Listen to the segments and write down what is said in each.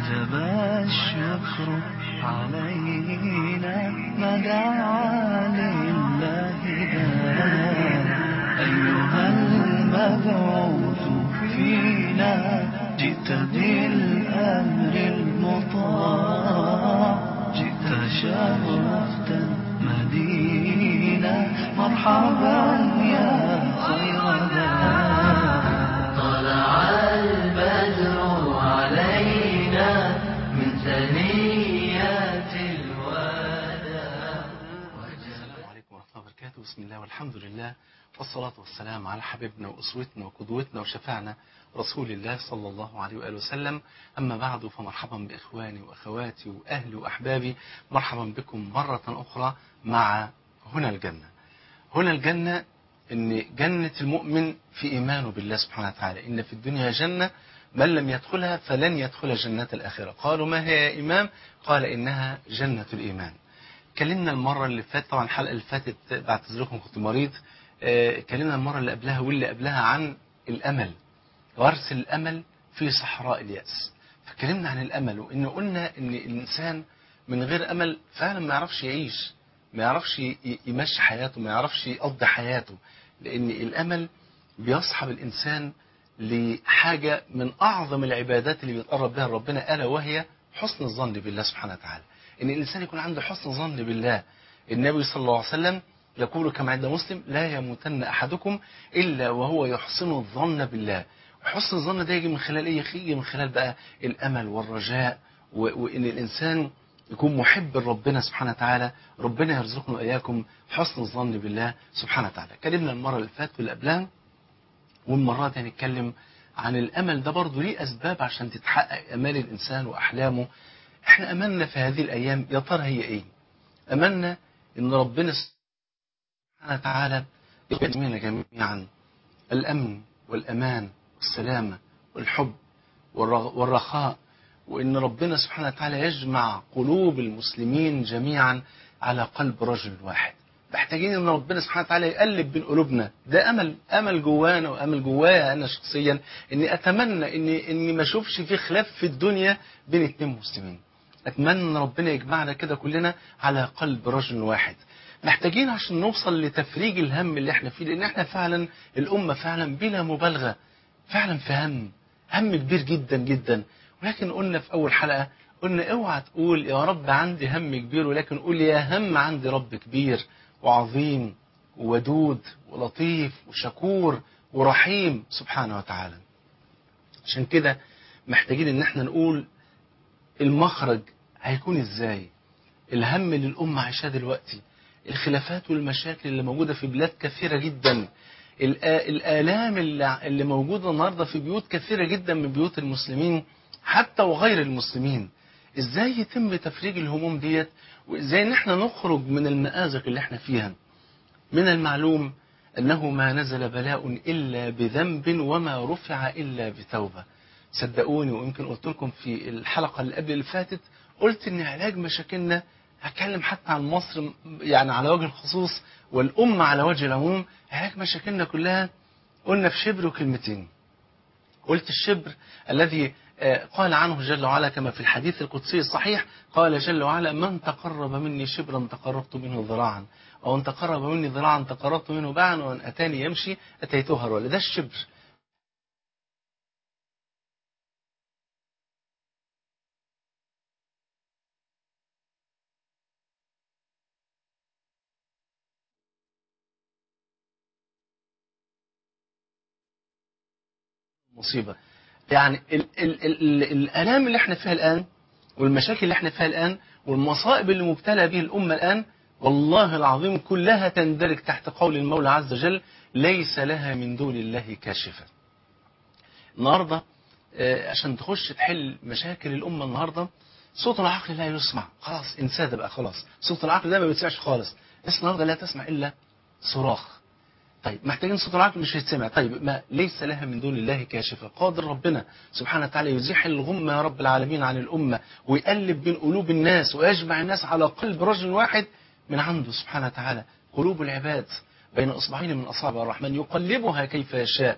وجب الشكر علينا ما دعا لله دان أيها المبعوث فينا جئت بالأمر المطاع جئت شرفت المدينة مرحبا يا خير دار طلع البدر علينا من ثنيات الوداع السلام عليكم ورحمة الله وبركاته بسم الله والحمد لله والصلاة والسلام على حبيبنا وأسوتنا وقدوتنا وشفعنا رسول الله صلى الله عليه وآله وسلم أما بعد فمرحبا بإخواني وأخواتي وأهلي وأحبابي مرحبا بكم مرة أخرى مع هنا الجنة هنا الجنة إن جنة المؤمن في إيمانه بالله سبحانه وتعالى إن في الدنيا جنة من لم يدخلها فلن يدخل جنة الآخرة قالوا ما هي يا إمام قال إنها جنة الإيمان اتكلمنا المرة اللي فاتت طبعا الحلقة اللي فاتت بعتذركم كنت مريض اه، اتكلمنا المرة اللي قبلها واللي قبلها عن الأمل غرس الأمل في صحراء اليأس فاتكلمنا عن الأمل وإن قلنا إن الإنسان من غير أمل فعلا ما يعرفش يعيش ما يعرفش ي- يمشي حياته ما يعرفش يقضي حياته لأن الأمل بيصحب الإنسان لحاجة من أعظم العبادات اللي بيتقرب بها ربنا ألا وهي حسن الظن بالله سبحانه وتعالى إن الإنسان يكون عنده حسن ظن بالله النبي صلى الله عليه وسلم يقول كما عند مسلم لا يموتن أحدكم إلا وهو يحسن الظن بالله حسن الظن ده يجي من خلال إيه يجي من خلال بقى الأمل والرجاء و- وإن الإنسان يكون محب لربنا سبحانه وتعالى ربنا يرزقنا وإياكم حسن الظن بالله سبحانه وتعالى كلمنا المرة اللي فاتت واللي قبلها والمرة دي هنتكلم عن الأمل ده برضه ليه أسباب عشان تتحقق أمال الإنسان وأحلامه احنا أملنا في هذه الأيام يا ترى هي إيه أملنا إن ربنا سبحانه وتعالى يقدمنا جميعا الأمن والأمان والسلامة والحب والرغ- والرخاء وإن ربنا سبحانه وتعالى يجمع قلوب المسلمين جميعا على قلب رجل واحد محتاجين ان ربنا سبحانه وتعالى يقلب بين قلوبنا ده امل امل جوانا وامل جوايا انا شخصيا اني اتمنى اني اني ما اشوفش في خلاف في الدنيا بين اتنين مسلمين اتمنى ان ربنا يجمعنا كده كلنا على قلب رجل واحد محتاجين عشان نوصل لتفريج الهم اللي احنا فيه لان احنا فعلا الامه فعلا بلا مبالغه فعلا في هم هم كبير جدا جدا ولكن قلنا في اول حلقه قلنا اوعى تقول يا رب عندي هم كبير ولكن قول يا هم عندي رب كبير وعظيم وودود ولطيف وشكور ورحيم سبحانه وتعالى عشان كده محتاجين ان احنا نقول المخرج هيكون ازاي الهم اللي الأمة عايشاه دلوقتي الخلافات والمشاكل اللي موجودة في بلاد كثيرة جدا الآ- الآلام اللي اللي موجودة النهاردة في بيوت كثيرة جدا من بيوت المسلمين حتى وغير المسلمين ازاي يتم تفريج الهموم ديت وازاي ان احنا نخرج من المآزق اللي احنا فيها من المعلوم أنه ما نزل بلاء إلا بذنب وما رفع إلا بتوبة صدقوني ويمكن قلت لكم في الحلقة اللي قبل اللي فاتت قلت إن علاج مشاكلنا هتكلم حتى عن مصر يعني على وجه الخصوص والأمة على وجه العموم علاج مشاكلنا كلها قلنا في شبر وكلمتين قلت الشبر الذي آه، قال عنه جل وعلا كما في الحديث القدسي الصحيح قال جل وعلا من تقرب مني شبرا تقربت منه ذراعا ومن تقرب مني ذراعا تقربت منه باعا ومن أتاني يمشي أتيته هرولا ده الشبر مصيبة يعني ال ال ال ال الآلام اللي احنا فيها الآن والمشاكل اللي احنا فيها الآن والمصائب اللي مبتلى به الأمة الآن والله العظيم كلها تندرج تحت قول المولى عز وجل ليس لها من دون الله كاشفة النهاردة آه، عشان تخش تحل مشاكل الأمة النهاردة صوت العقل لا يسمع خلاص انساه ده بقى خلاص صوت العقل ده ما بيتسمعش خالص الناس النهاردة لا تسمع إلا صراخ طيب محتاجين صوت العقل مش هيتسمع طيب ما ليس لها من دون الله كاشفة قادر ربنا سبحانه وتعالى يزيح الغمة يا رب العالمين عن الأمة ويقلب بين قلوب الناس ويجمع الناس على قلب رجل واحد من عنده سبحانه وتعالى قلوب العباد بين إصبعين من أصابع الرحمن يقلبها كيف يشاء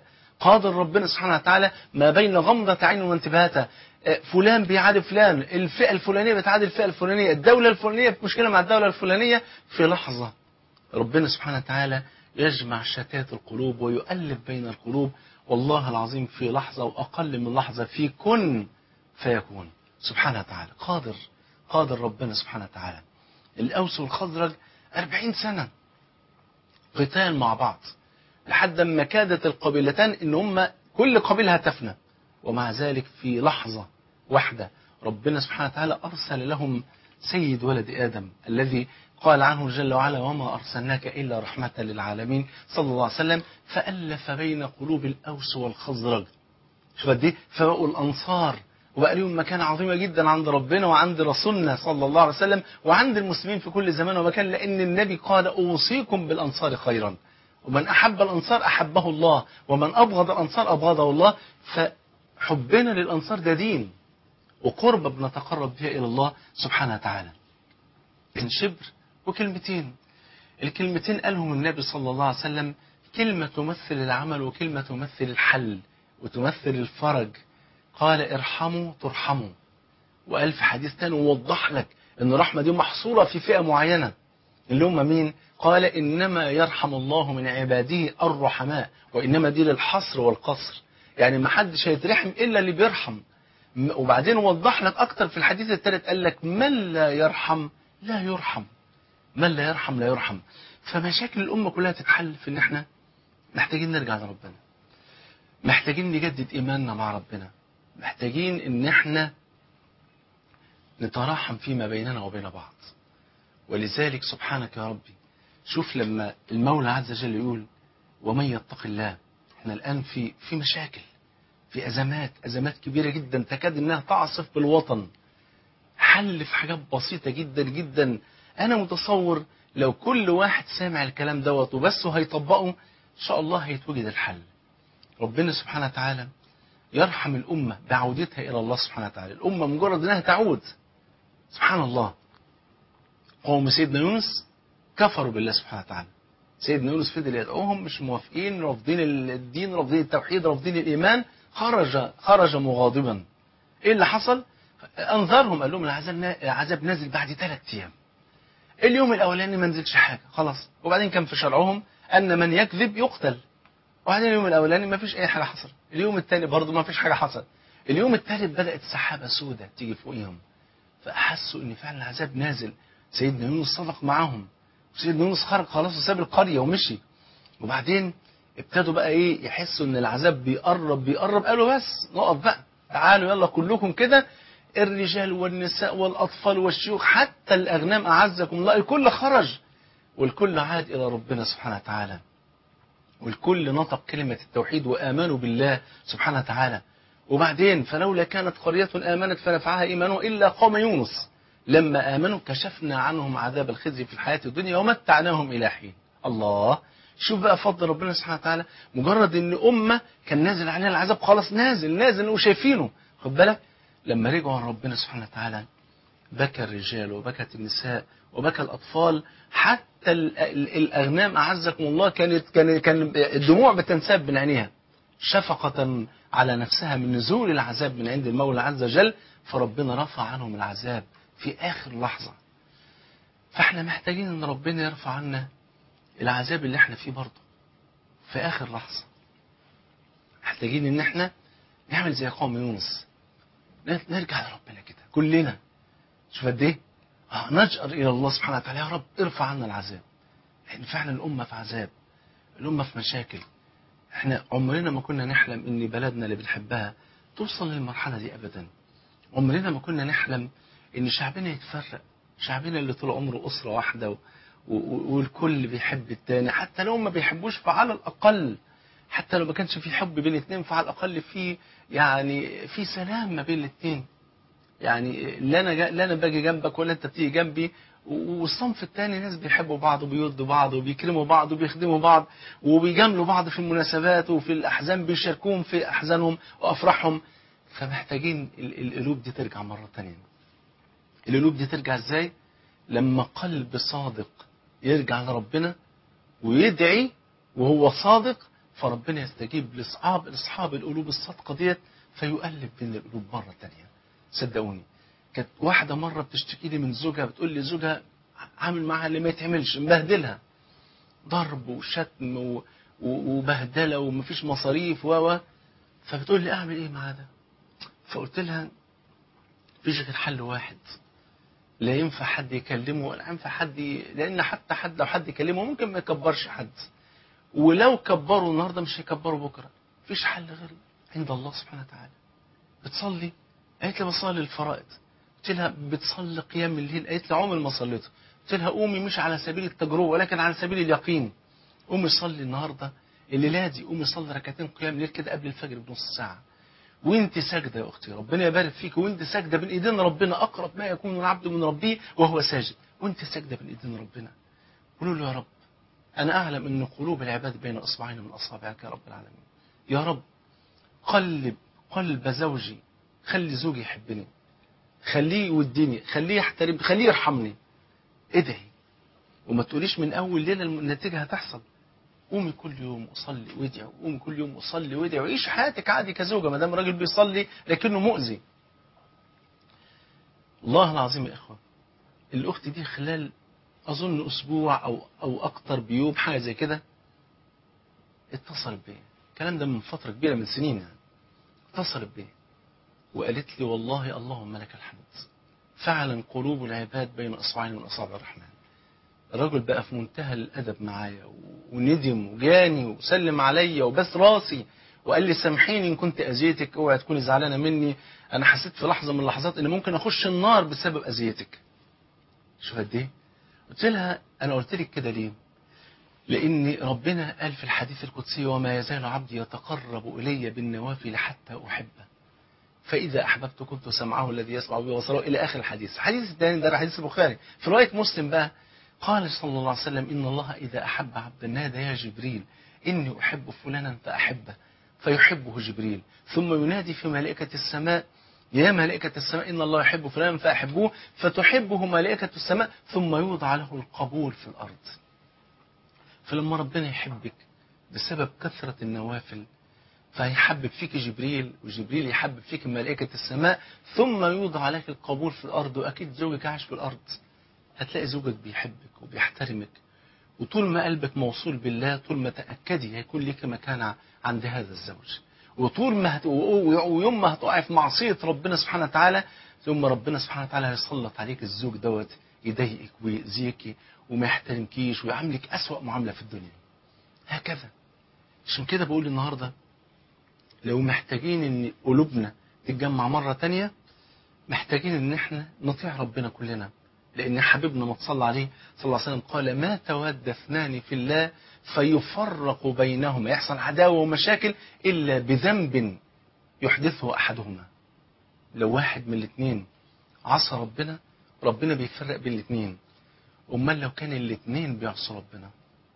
قادر ربنا سبحانه وتعالى ما بين غمضة عين وانتباهاتها آه، فلان بيعادي فلان الفئة الفلانية بتعادي الفئة الفلانية الدولة الفلانية في مشكلة مع الدولة الفلانية في لحظة ربنا سبحانه وتعالى يجمع شتات القلوب ويؤلف بين القلوب والله العظيم في لحظة وأقل من لحظة في كن فيكون سبحانه وتعالى قادر قادر ربنا سبحانه وتعالى الأوس والخزرج أربعين سنة قتال مع بعض لحد ما كادت القبيلتان ان هم كل قبيلة هتفنى ومع ذلك في لحظة واحدة ربنا سبحانه وتعالى أرسل لهم سيد ولد آدم الذي قال عنه جل وعلا وما أرسلناك إلا رحمة للعالمين صلى الله عليه وسلم فألف بين قلوب الأوس والخزرج شوف قد ايه فبقوا الأنصار وبقى لهم مكانة عظيمة جدا عند ربنا وعند رسولنا صلى الله عليه وسلم وعند المسلمين في كل زمان ومكان لأن النبي قال أوصيكم بالأنصار خيرا ومن أحب الأنصار أحبه الله ومن أبغض الأنصار أبغضه الله فحبنا للأنصار ده دين وقربة بنتقرب بها إلى الله سبحانه وتعالى من شبر وكلمتين الكلمتين قالهم النبي صلى الله عليه وسلم كلمة تمثل العمل وكلمة تمثل الحل وتمثل الفرج قال ارحموا ترحموا وقال في حديث تاني ووضح لك ان الرحمة دي محصورة في فئة معينة اللي هم مين قال إنما يرحم الله من عباده الرحماء وإنما دي للحصر والقصر يعني ما حدش هيترحم إلا اللي بيرحم م- وبعدين وضح لك أكتر في الحديث الثالث قال لك من لا يرحم لا يرحم من لا يرحم لا يرحم فمشاكل الأمة كلها تتحل في إن إحنا محتاجين نرجع لربنا محتاجين نجدد إيماننا مع ربنا محتاجين إن إحنا نتراحم فيما بيننا وبين بعض ولذلك سبحانك يا ربي شوف لما المولى عز وجل يقول ومن يتق الله احنا الآن في في مشاكل في أزمات أزمات كبيرة جدا تكاد إنها تعصف بالوطن حل في حاجات بسيطة جدا جدا أنا متصور لو كل واحد سامع الكلام دوت وبس هيطبقه إن شاء الله هيتوجد الحل ربنا سبحانه وتعالى يرحم الأمة بعودتها إلى الله سبحانه وتعالى الأمة مجرد أنها تعود سبحان الله قوم سيدنا يونس كفروا بالله سبحانه وتعالى سيدنا يونس فضل يدعوهم مش موافقين رافضين الدين رافضين التوحيد رافضين الإيمان خرج خرج مغاضبا إيه اللي حصل أنذرهم قال لهم العذاب نا- العذاب نازل بعد ثلاث أيام اليوم الأولاني ما نزلش حاجة خلاص وبعدين كان في شرعهم أن من يكذب يقتل وبعدين اليوم الأولاني ما فيش أي حاجة حصل اليوم الثاني برضه ما فيش حاجة حصل اليوم الثالث بدأت سحابة سوداء تيجي فوقيهم فأحسوا إن فعلا العذاب نازل سيدنا يونس صدق معاهم سيدنا يونس خرج خلاص وساب القرية ومشي وبعدين ابتدوا بقى ايه يحسوا ان العذاب بيقرب بيقرب قالوا بس نقف بقى تعالوا يلا كلكم كده الرجال والنساء والأطفال والشيوخ حتى الأغنام أعزكم الله الكل خرج والكل عاد إلى ربنا سبحانه وتعالى والكل نطق كلمة التوحيد وآمنوا بالله سبحانه وتعالى وبعدين فلولا كانت قرية آمنت فنفعها إيمانه إلا قوم يونس لما آمنوا كشفنا عنهم عذاب الخزي في الحياة الدنيا ومتعناهم إلى حين الله شوف بقى فضل ربنا سبحانه وتعالى مجرد ان أمة كان نازل عليها العذاب خلاص نازل نازل وشايفينه خد بالك لما رجعوا عن ربنا سبحانه وتعالى بكى الرجال وبكت النساء وبكى الأطفال حتى ال- ال- الأغنام أعزكم الله كانت كان كان الدموع بتنساب من عينيها شفقة على نفسها من نزول العذاب من عند المولى عز وجل فربنا رفع عنهم العذاب في آخر لحظة فاحنا محتاجين ان ربنا يرفع عنا العذاب اللي احنا فيه برضه في آخر لحظة محتاجين ان احنا نعمل زي قوم يونس نرجع لربنا كده كلنا شوف قد ايه آه، نجأر الى الله سبحانه وتعالى يا رب ارفع عنا العذاب لان فعلا الامه في عذاب الامه في مشاكل احنا عمرنا ما كنا نحلم ان بلدنا اللي بنحبها توصل للمرحله دي ابدا عمرنا ما كنا نحلم ان شعبنا يتفرق شعبنا اللي طول عمره اسره واحده و... و... والكل بيحب التاني حتى لو ما بيحبوش فعلى الاقل حتى لو ما كانش في حب بين اتنين فعلى الاقل في يعني في سلام ما بين الاتنين يعني لا انا جا- لا انا باجي جنبك ولا انت بتيجي جنبي و- والصنف الثاني ناس بيحبوا بعض وبيودوا بعض وبيكرموا بعض وبيخدموا بعض وبيجاملوا بعض في المناسبات وفي الاحزان بيشاركوهم في احزانهم وافراحهم فمحتاجين ال- القلوب دي ترجع مره ثانيه القلوب دي ترجع ازاي لما قلب صادق يرجع لربنا ويدعي وهو صادق فربنا يستجيب لاصحاب لاصحاب القلوب الصادقه ديت فيؤلف بين القلوب مره تانية صدقوني كانت واحده مره بتشتكي لي من زوجها بتقول لي زوجها عامل معاها اللي ما يتعملش مبهدلها ضرب وشتم و... و... وبهدله ومفيش مصاريف و و فبتقول لي اعمل ايه مع ده فقلت لها مفيش غير حل واحد لا ينفع حد يكلمه ولا ينفع حد ي... لان حتى حد لو حد يكلمه ممكن ما يكبرش حد ولو كبروا النهارده مش هيكبروا بكره مفيش حل غير عند الله سبحانه وتعالى بتصلي قالت لي بصلي الفرائض قلت لها بتصلي قيام الليل قالت لي عمري ما صليته قلت لها قومي مش على سبيل التجربه ولكن على سبيل اليقين قومي صلي النهارده الليله دي قومي صلي ركعتين قيام الليل كده قبل الفجر بنص ساعه وانت ساجده يا اختي ربنا يبارك فيك وانت ساجده بين ايدين ربنا اقرب ما يكون العبد من ربه وهو ساجد وانت ساجده بين ايدين ربنا قولوا له يا رب انا اعلم ان قلوب العباد بين اصبعين من اصابعك يا رب العالمين يا رب قلب قلب زوجي خلي زوجي يحبني خليه يوديني خليه يحترم خليه يرحمني ادعي وما تقوليش من اول ليله النتيجه هتحصل قومي كل يوم وصلي وادعي قومي كل يوم وصلي وادعي وعيش حياتك عادي كزوجه ما دام الراجل بيصلي لكنه مؤذي والله العظيم يا اخوان الاخت دي خلال اظن اسبوع او او اكتر بيوم حاجه زي كده اتصلت بيا الكلام ده من فتره كبيره من سنين يعني اتصلت بيا وقالت لي والله اللهم لك الحمد فعلا قلوب العباد بين اصبعين من اصابع الرحمن الرجل بقى في منتهى الادب معايا وندم وجاني وسلم عليا وبس راسي وقال لي سامحيني ان كنت اذيتك اوعي تكوني زعلانه مني انا حسيت في لحظه من اللحظات ان ممكن اخش النار بسبب اذيتك شوف قد ايه قلت لها انا قلت لك كده ليه لان ربنا قال في الحديث القدسي وما يزال عبدي يتقرب الي بالنوافل حتى احبه فإذا أحببت كنت سمعه الذي يسمع به وبصره إلى آخر الحديث الحديث الثاني ده حديث البخاري في رواية مسلم بقى قال صلى الله عليه وسلم إن الله إذا أحب عبدا نادى يا جبريل إني أحب فلانا فأحبه فيحبه جبريل ثم ينادي في ملائكة السماء يا ملائكة السماء إن الله يحب فلانا فأحبوه فتحبه ملائكة السماء ثم يوضع له القبول في الأرض فلما ربنا يحبك بسبب كثرة النوافل فيحبب فيك جبريل وجبريل يحبب فيك ملائكة السماء ثم يوضع عليك القبول في الأرض وأكيد زوجك عايش في الأرض هتلاقي زوجك بيحبك وبيحترمك وطول ما قلبك موصول بالله طول ما تأكدي هيكون لك مكانة عند هذا الزوج وطول ما هت... ويوم ما هتقعي في معصية ربنا سبحانه وتعالى ثم ربنا سبحانه وتعالى هيسلط عليك الزوج دوت يضايقك ويأذيك وما يحترمكيش ويعاملك أسوأ معاملة في الدنيا هكذا عشان كده بقول النهارده لو محتاجين ان قلوبنا تتجمع مرة تانية محتاجين ان احنا نطيع ربنا كلنا لان حبيبنا ما تصلى عليه صلى الله عليه وسلم قال ما تود اثنان في الله فيفرق بينهما يحصل عداوة ومشاكل الا بذنب يحدثه احدهما لو واحد من الاثنين عصى ربنا ربنا بيفرق بين الاثنين امال لو كان الاثنين بيعصوا ربنا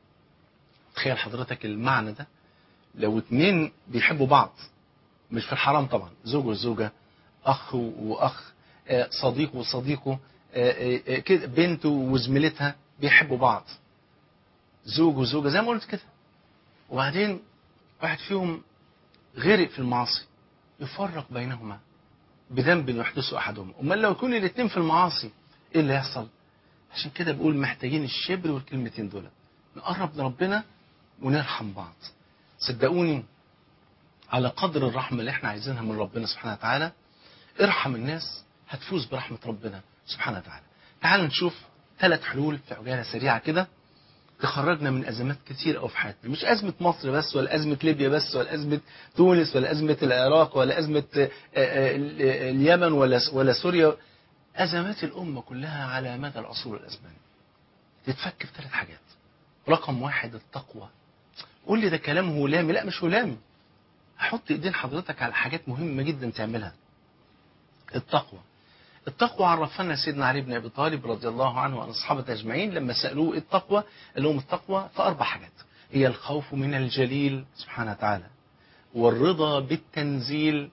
تخيل حضرتك المعنى ده لو اتنين بيحبوا بعض مش في الحرام طبعا زوج وزوجة أخ وأخ صديق وصديقه كده بنت وزميلتها بيحبوا بعض زوج وزوجة زي ما قلت كده وبعدين واحد فيهم غرق في المعاصي يفرق بينهما بذنب يحدثه أحدهما أمال لو يكون الاثنين في المعاصي إيه اللي يحصل عشان كده بقول محتاجين الشبر والكلمتين دول نقرب لربنا ونرحم بعض صدقوني على قدر الرحمة اللي احنا عايزينها من ربنا سبحانه وتعالى ارحم الناس هتفوز برحمة ربنا سبحانه وتعالى تعال نشوف ثلاث حلول في عجالة سريعة كده تخرجنا من أزمات كتير أو في حياتنا مش أزمة مصر بس ولا أزمة ليبيا بس ولا أزمة تونس ولا أزمة العراق ولا أزمة اليمن ولا ولا سوريا أزمات الأمة كلها على مدى العصور والأزمان تتفك في ثلاث حاجات رقم واحد التقوى قول لي ده كلام هلامي لا مش هلامي حط ايدين حضرتك على حاجات مهمة جدا تعملها التقوى التقوى عرفنا سيدنا علي بن ابي طالب رضي الله عنه وعن اصحابه اجمعين لما سالوه ايه التقوى قال لهم التقوى فاربع حاجات هي الخوف من الجليل سبحانه وتعالى والرضا بالتنزيل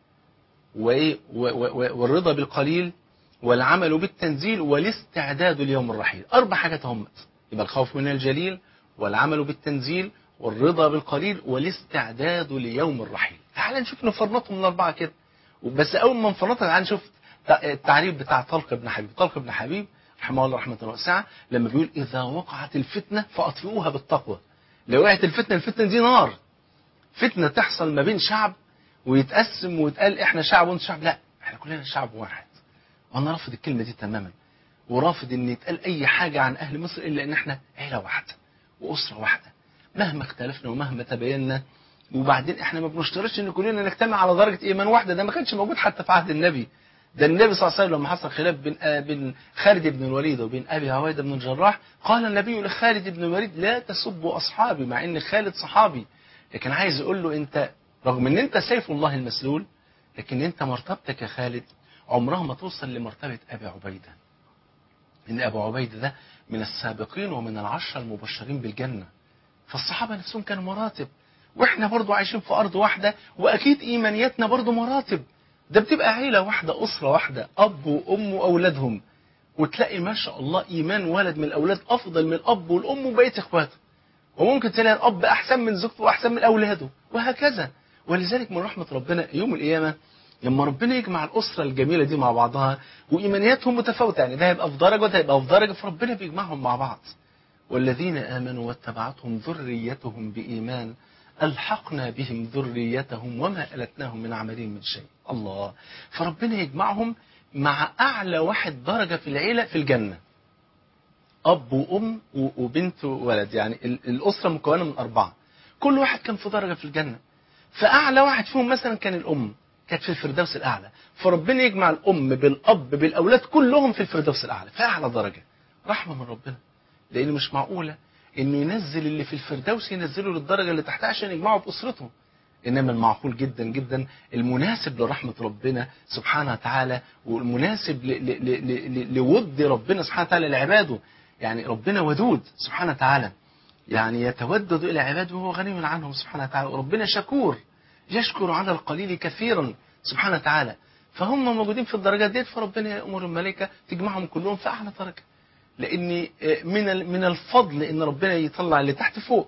والرضا بالقليل والعمل بالتنزيل والاستعداد ليوم الرحيل اربع حاجات هم يبقى الخوف من الجليل والعمل بالتنزيل والرضا بالقليل والاستعداد ليوم الرحيل تعال نشوف نفرنطهم من أربعة كده بس أول ما نفرنطها تعال نشوف التعريف بتاع طلق بن حبيب طلق بن حبيب رحمه الله رحمة واسعة لما بيقول إذا وقعت الفتنة فأطفئوها بالتقوى لو وقعت الفتنة الفتنة دي نار فتنة تحصل ما بين شعب ويتقسم ويتقال احنا شعب وانت شعب لا احنا كلنا شعب واحد وانا رافض الكلمة دي تماما ورافض ان يتقال اي حاجة عن اهل مصر الا ان احنا عيلة واحدة واسرة واحدة مهما اختلفنا ومهما تبينا وبعدين احنا ما بنشترطش ان كلنا نجتمع على درجة ايمان واحدة ده ما كانش موجود حتى في عهد النبي ده النبي صلى الله عليه وسلم لما حصل خلاف بين آه بين خالد بن الوليد وبين ابي عبيده بن الجراح قال النبي لخالد بن الوليد لا تسبوا اصحابي مع ان خالد صحابي لكن عايز يقول له انت رغم ان انت سيف الله المسلول لكن انت مرتبتك يا خالد عمرها ما توصل لمرتبه ابي عبيده ان ابو عبيده ده من السابقين ومن العشره المبشرين بالجنه فالصحابه نفسهم كانوا مراتب واحنا برضو عايشين في ارض واحده واكيد ايمانياتنا برضو مراتب ده بتبقى عيلة واحدة أسرة واحدة أب وأم وأولادهم وتلاقي ما شاء الله إيمان ولد من الأولاد أفضل من الأب والأم وبقية إخواته وممكن تلاقي الأب أحسن من زوجته وأحسن من أولاده وهكذا ولذلك من رحمة ربنا يوم القيامة لما ربنا يجمع الأسرة الجميلة دي مع بعضها وإيمانياتهم متفاوتة يعني ده هيبقى في درجة وده هيبقى في درجة فربنا بيجمعهم مع بعض والذين آمنوا واتبعتهم ذريتهم بإيمان ألحقنا بهم ذريتهم وما ألتناهم من عملهم من شيء الله فربنا يجمعهم مع أعلى واحد درجة في العيلة في الجنة أب وأم وبنت وولد يعني الأسرة مكونة من أربعة كل واحد كان في درجة في الجنة فأعلى واحد فيهم مثلا كان الأم كانت في الفردوس الأعلى فربنا يجمع الأم بالأب بالأولاد كلهم في الفردوس الأعلى في أعلى درجة رحمة من ربنا لأن مش معقولة انه ينزل اللي في الفردوس ينزله للدرجه اللي تحتها عشان يجمعه باسرته انما المعقول جدا جدا المناسب لرحمه ربنا سبحانه وتعالى والمناسب ل ل ل لود ربنا سبحانه وتعالى لعباده يعني ربنا ودود سبحانه وتعالى يعني يتودد الى عباده وهو غني عنهم سبحانه وتعالى وربنا شكور يشكر على القليل كثيرا سبحانه وتعالى فهم موجودين في الدرجات ديت فربنا يامر الملائكه تجمعهم كلهم في اعلى درجه لان من من الفضل ان ربنا يطلع اللي تحت فوق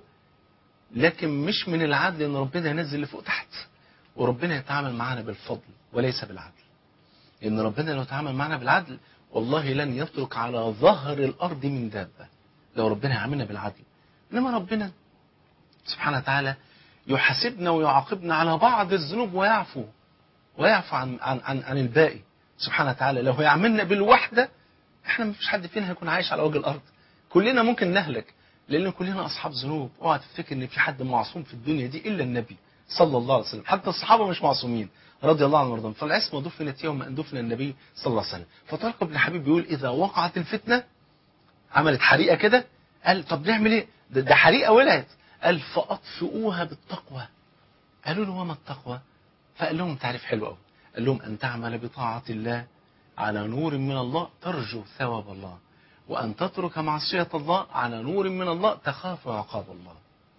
لكن مش من العدل ان ربنا ينزل اللي فوق تحت وربنا يتعامل معنا بالفضل وليس بالعدل ان ربنا لو تعامل معنا بالعدل والله لن يترك على ظهر الارض من دابه لو ربنا يعاملنا بالعدل انما ربنا سبحانه وتعالى يحاسبنا ويعاقبنا على بعض الذنوب ويعفو ويعفو عن عن عن, عن الباقي سبحانه وتعالى لو يعاملنا بالوحده احنا ما فيش حد فينا هيكون عايش على وجه الارض كلنا ممكن نهلك لان كلنا اصحاب ذنوب اوعى تفتكر ان في حد معصوم في الدنيا دي الا النبي صلى الله عليه وسلم حتى الصحابه مش معصومين رضي الله عنهم وارضاهم فالعصمه دفنت يوم ان دفن النبي صلى الله عليه وسلم فطلق بن حبيب بيقول اذا وقعت الفتنه عملت حريقه كده قال طب نعمل ايه ده, ده حريقه ولعت قال فاطفئوها بالتقوى قالوا له وما التقوى فقال لهم تعريف حلو قوي قال لهم ان تعمل بطاعه الله على نور من الله ترجو ثواب الله وأن تترك معصية الله على نور من الله تخاف عقاب الله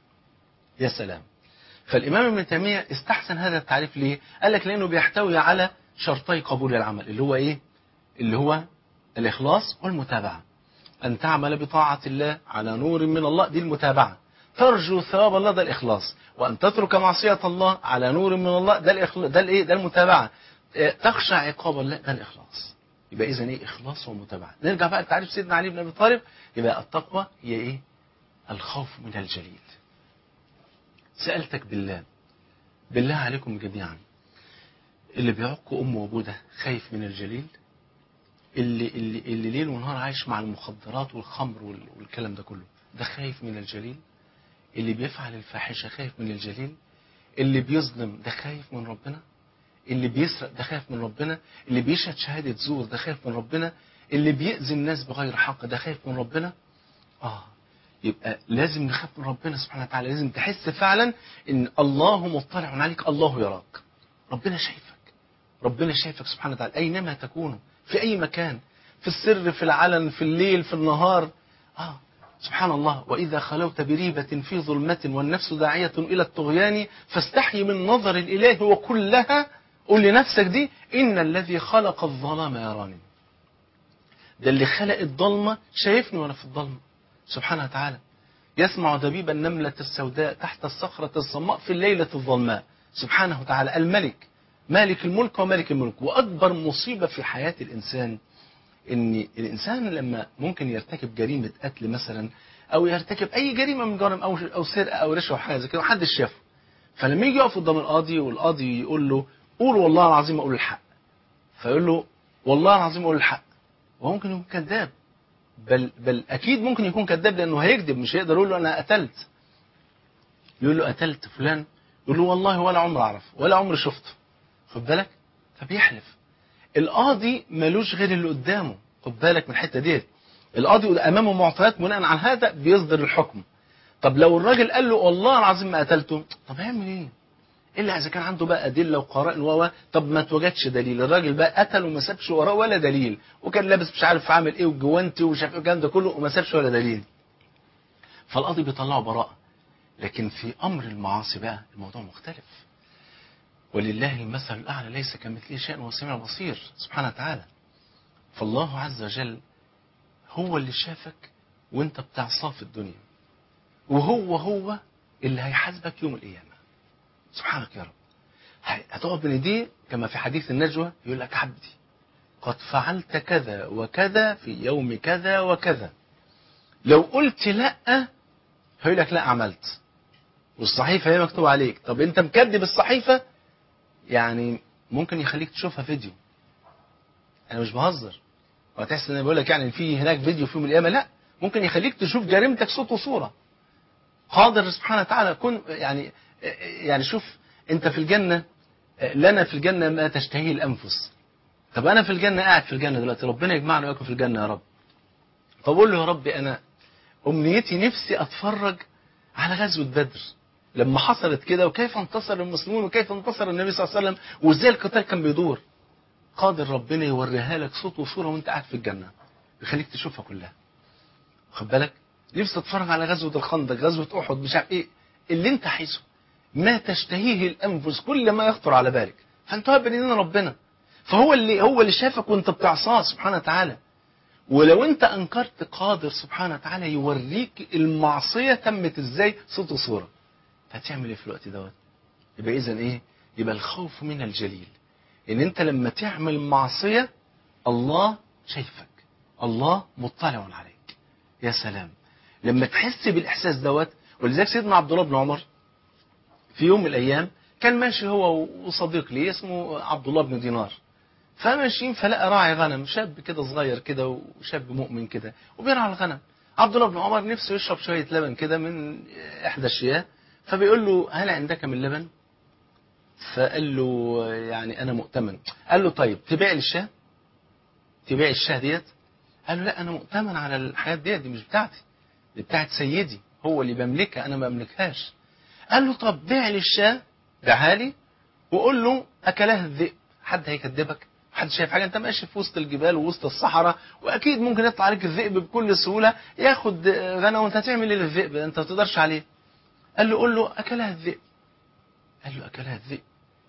يا سلام فالإمام ابن تيمية استحسن هذا التعريف ليه قال لك لأنه بيحتوي على شرطي قبول العمل اللي هو إيه اللي هو الإخلاص والمتابعة أن تعمل بطاعة الله على نور من الله دي المتابعة ترجو ثواب الله ده الإخلاص وأن تترك معصية الله على نور من الله ده الإخلاص ده الإيه ده المتابعة تخشى عقاب الله ده الإخلاص يبقى إذا إيه إخلاص ومتابعة نرجع بقى لتعريف سيدنا علي بن أبي طالب يبقى التقوى هي إيه الخوف من الجليل سألتك بالله بالله عليكم جميعا اللي بيعق أمه وأبوه ده خايف من الجليل اللي, اللي, اللي ليل ونهار عايش مع المخدرات والخمر والكلام ده كله ده خايف من الجليل اللي بيفعل الفاحشة خايف من الجليل اللي بيظلم ده خايف من ربنا اللي بيسرق ده خايف من ربنا اللي بيشهد شهادة زور ده خايف من ربنا اللي بيأذي الناس بغير حق ده خايف من ربنا آه يبقى لازم نخاف من ربنا سبحانه وتعالى لازم تحس فعلا ان الله مطلع عليك الله يراك ربنا شايفك ربنا شايفك سبحانه وتعالى اينما تكون في اي مكان في السر في العلن في الليل في النهار اه سبحان الله وإذا خلوت بريبة في ظلمة والنفس داعية إلى الطغيان فاستحي من نظر الإله وقل لها قول لنفسك دي إن الذي خلق الظلام يراني ده اللي خلق الضلمة شايفني وأنا في الضلمة سبحانه وتعالى يسمع دبيب النملة السوداء تحت الصخرة الصماء في الليلة الظلماء سبحانه وتعالى الملك مالك الملك ومالك الملك وأكبر مصيبة في حياة الإنسان ان الانسان لما ممكن يرتكب جريمه قتل مثلا او يرتكب اي جريمه من جرائم او او سرقه او رشوه او حاجه زي كده محدش شافه فلما يجي يقف قدام القاضي والقاضي يقول له قول والله العظيم اقول الحق فيقول له والله العظيم اقول الحق وممكن يكون كذاب بل بل اكيد ممكن يكون كذاب لانه هيكذب مش هيقدر يقول له انا قتلت يقول له قتلت فلان يقول له والله ولا عمر اعرف ولا عمر شفته خد بالك فبيحلف القاضي ملوش غير اللي قدامه خد بالك من الحته ديت القاضي امامه معطيات بناء على هذا بيصدر الحكم طب لو الراجل قال له والله العظيم ما قتلته طب هيعمل ايه الا اذا كان عنده بقى ادله وقرائن و طب ما توجدش دليل الراجل بقى قتل وما سابش وراه ولا دليل وكان لابس مش عارف عامل ايه وجوانتي ومش عارف ايه الكلام ده كله وما سابش ولا دليل فالقاضي بيطلعه براءه لكن في امر المعاصي بقى الموضوع مختلف ولله المثل الأعلى ليس كمثله شيء وهو السميع البصير سبحانه وتعالى فالله عز وجل هو اللي شافك وانت بتعصاه في الدنيا وهو هو اللي هيحاسبك يوم القيامة سبحانك يا رب هتقعد بين ايديه كما في حديث النجوى يقول لك عبدي قد فعلت كذا وكذا في يوم كذا وكذا لو قلت لا هيقول لك لا عملت والصحيفة هي مكتوب عليك طب انت مكذب الصحيفة يعني ممكن يخليك تشوفها فيديو انا مش بهزر وهتحس ان انا بقول لك يعني في هناك فيديو في يوم القيامه لا ممكن يخليك تشوف جريمتك صوت وصوره قادر سبحانه وتعالى كن يعني يعني شوف انت في الجنه لنا في الجنه ما تشتهيه الانفس طب انا في الجنه قاعد في الجنه دلوقتي ربنا يجمعنا وياكم في الجنه يا رب فبقول له يا رب انا امنيتي نفسي اتفرج على غزوه بدر لما حصلت كده وكيف انتصر المسلمون وكيف انتصر النبي صلى الله عليه وسلم وازاي القتال كان بيدور قادر ربنا يوريها لك صوت وصوره وانت قاعد في الجنه يخليك تشوفها كلها خد بالك نفسي تتفرج على غزوه الخندق غزوه احد مش عارف ايه اللي انت عايزه ما تشتهيه الانفس كل ما يخطر على بالك فانت واقف بين ايدين ربنا فهو اللي هو اللي شافك وانت بتعصاه سبحانه وتعالى ولو انت انكرت قادر سبحانه وتعالى يوريك المعصيه تمت ازاي صوت وصوره هتعمل ايه في الوقت دوت يبقى اذا ايه يبقى الخوف من الجليل ان انت لما تعمل معصيه الله شايفك الله مطلع عليك يا سلام لما تحس بالاحساس دوت ولذلك سيدنا عبد الله بن عمر في يوم من الايام كان ماشي هو وصديق ليه اسمه عبد الله بن دينار فماشيين فلقى راعي غنم شاب كده صغير كده وشاب مؤمن كده وبيرعى الغنم عبد الله بن عمر نفسه يشرب شويه لبن كده من احدى الشياه فبيقول له هل عندك من لبن فقال له يعني انا مؤتمن قال له طيب تبيع لي الشاه تبيع الشاه ديت قال له لا انا مؤتمن على الحياه ديت دي مش بتاعتي دي بتاعت سيدي هو اللي بملكها انا ما بملكهاش قال له طب بيع لي الشاه بيعها لي وقول له اكلها الذئب حد هيكذبك حد شايف حاجه انت ماشي في وسط الجبال ووسط الصحراء واكيد ممكن يطلع عليك الذئب بكل سهوله ياخد غنم وانت هتعمل ايه للذئب انت ما تقدرش عليه قال له قول له اكلها الذئب قال له اكلها الذئب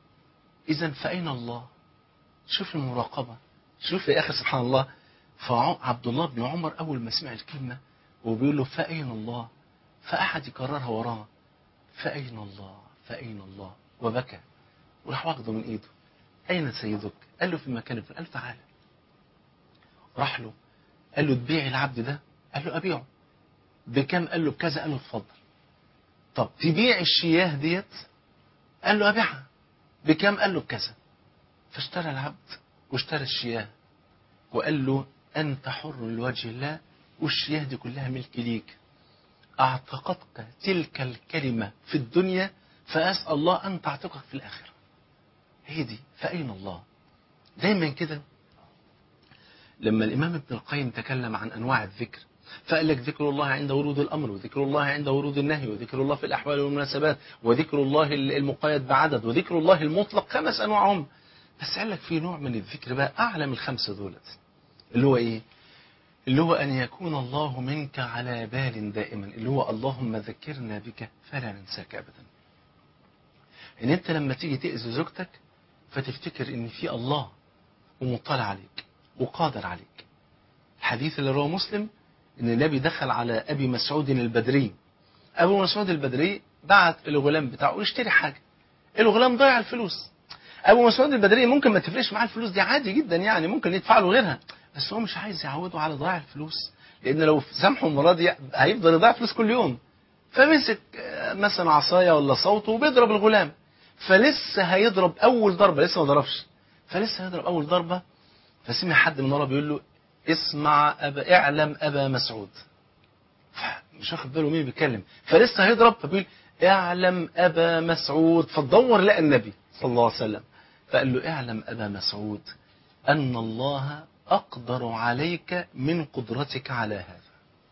اذا فاين الله شوف المراقبه شوف يا اخي سبحان الله فعبد الله بن عمر اول ما سمع الكلمه وبيقول له فاين الله فاحد يكررها وراه فاين الله فاين الله وبكى وراح واخده من ايده اين سيدك قال له في مكان الفلاني قال له تعالى راح له قال له تبيع العبد ده قال له ابيعه بكام قال له بكذا قال له اتفضل طب تبيع الشياه ديت قال له ابيعها بكام قال له بكذا فاشترى العبد واشترى الشياه وقال له انت حر لوجه الله والشياه دي كلها ملك ليك اعتقدت تلك الكلمه في الدنيا فاسال الله ان تعتقك في الاخره هي دي فاين الله دايما كده لما الامام ابن القيم تكلم عن انواع الذكر فقال لك ذكر الله عند ورود الأمر وذكر الله عند ورود النهي وذكر الله في الأحوال والمناسبات وذكر الله المقيد بعدد وذكر الله المطلق خمس أنواعهم بس قال لك في نوع من الذكر بقى أعلى من الخمسة دولت اللي هو إيه اللي هو أن يكون الله منك على بال دائما اللي هو اللهم ذكرنا بك فلا ننساك أبدا إن أنت لما تيجي تأذي زوجتك فتفتكر إن في الله ومطلع عليك وقادر عليك الحديث اللي رواه مسلم ان النبي دخل على ابي مسعود البدري ابو مسعود البدري بعت الغلام بتاعه يشتري حاجه الغلام ضيع الفلوس ابو مسعود البدري ممكن ما تفرقش معاه الفلوس دي عادي جدا يعني ممكن يدفع له غيرها بس هو مش عايز يعوده على ضياع الفلوس لان لو سامحه المره دي هيفضل يضيع فلوس كل يوم فمسك آه، مثلا عصايه ولا صوته وبيضرب الغلام فلسه هيضرب اول ضربه لسه ما ضربش فلسه هيضرب اول ضربه فسمع حد من ورا بيقول له اسمع أبا اعلم ابا مسعود مش واخد باله مين بيتكلم فلسه هيضرب فبيقول اعلم ابا مسعود فتدور لقى النبي صلى الله عليه وسلم فقال له اعلم ابا مسعود ان الله اقدر عليك من قدرتك على هذا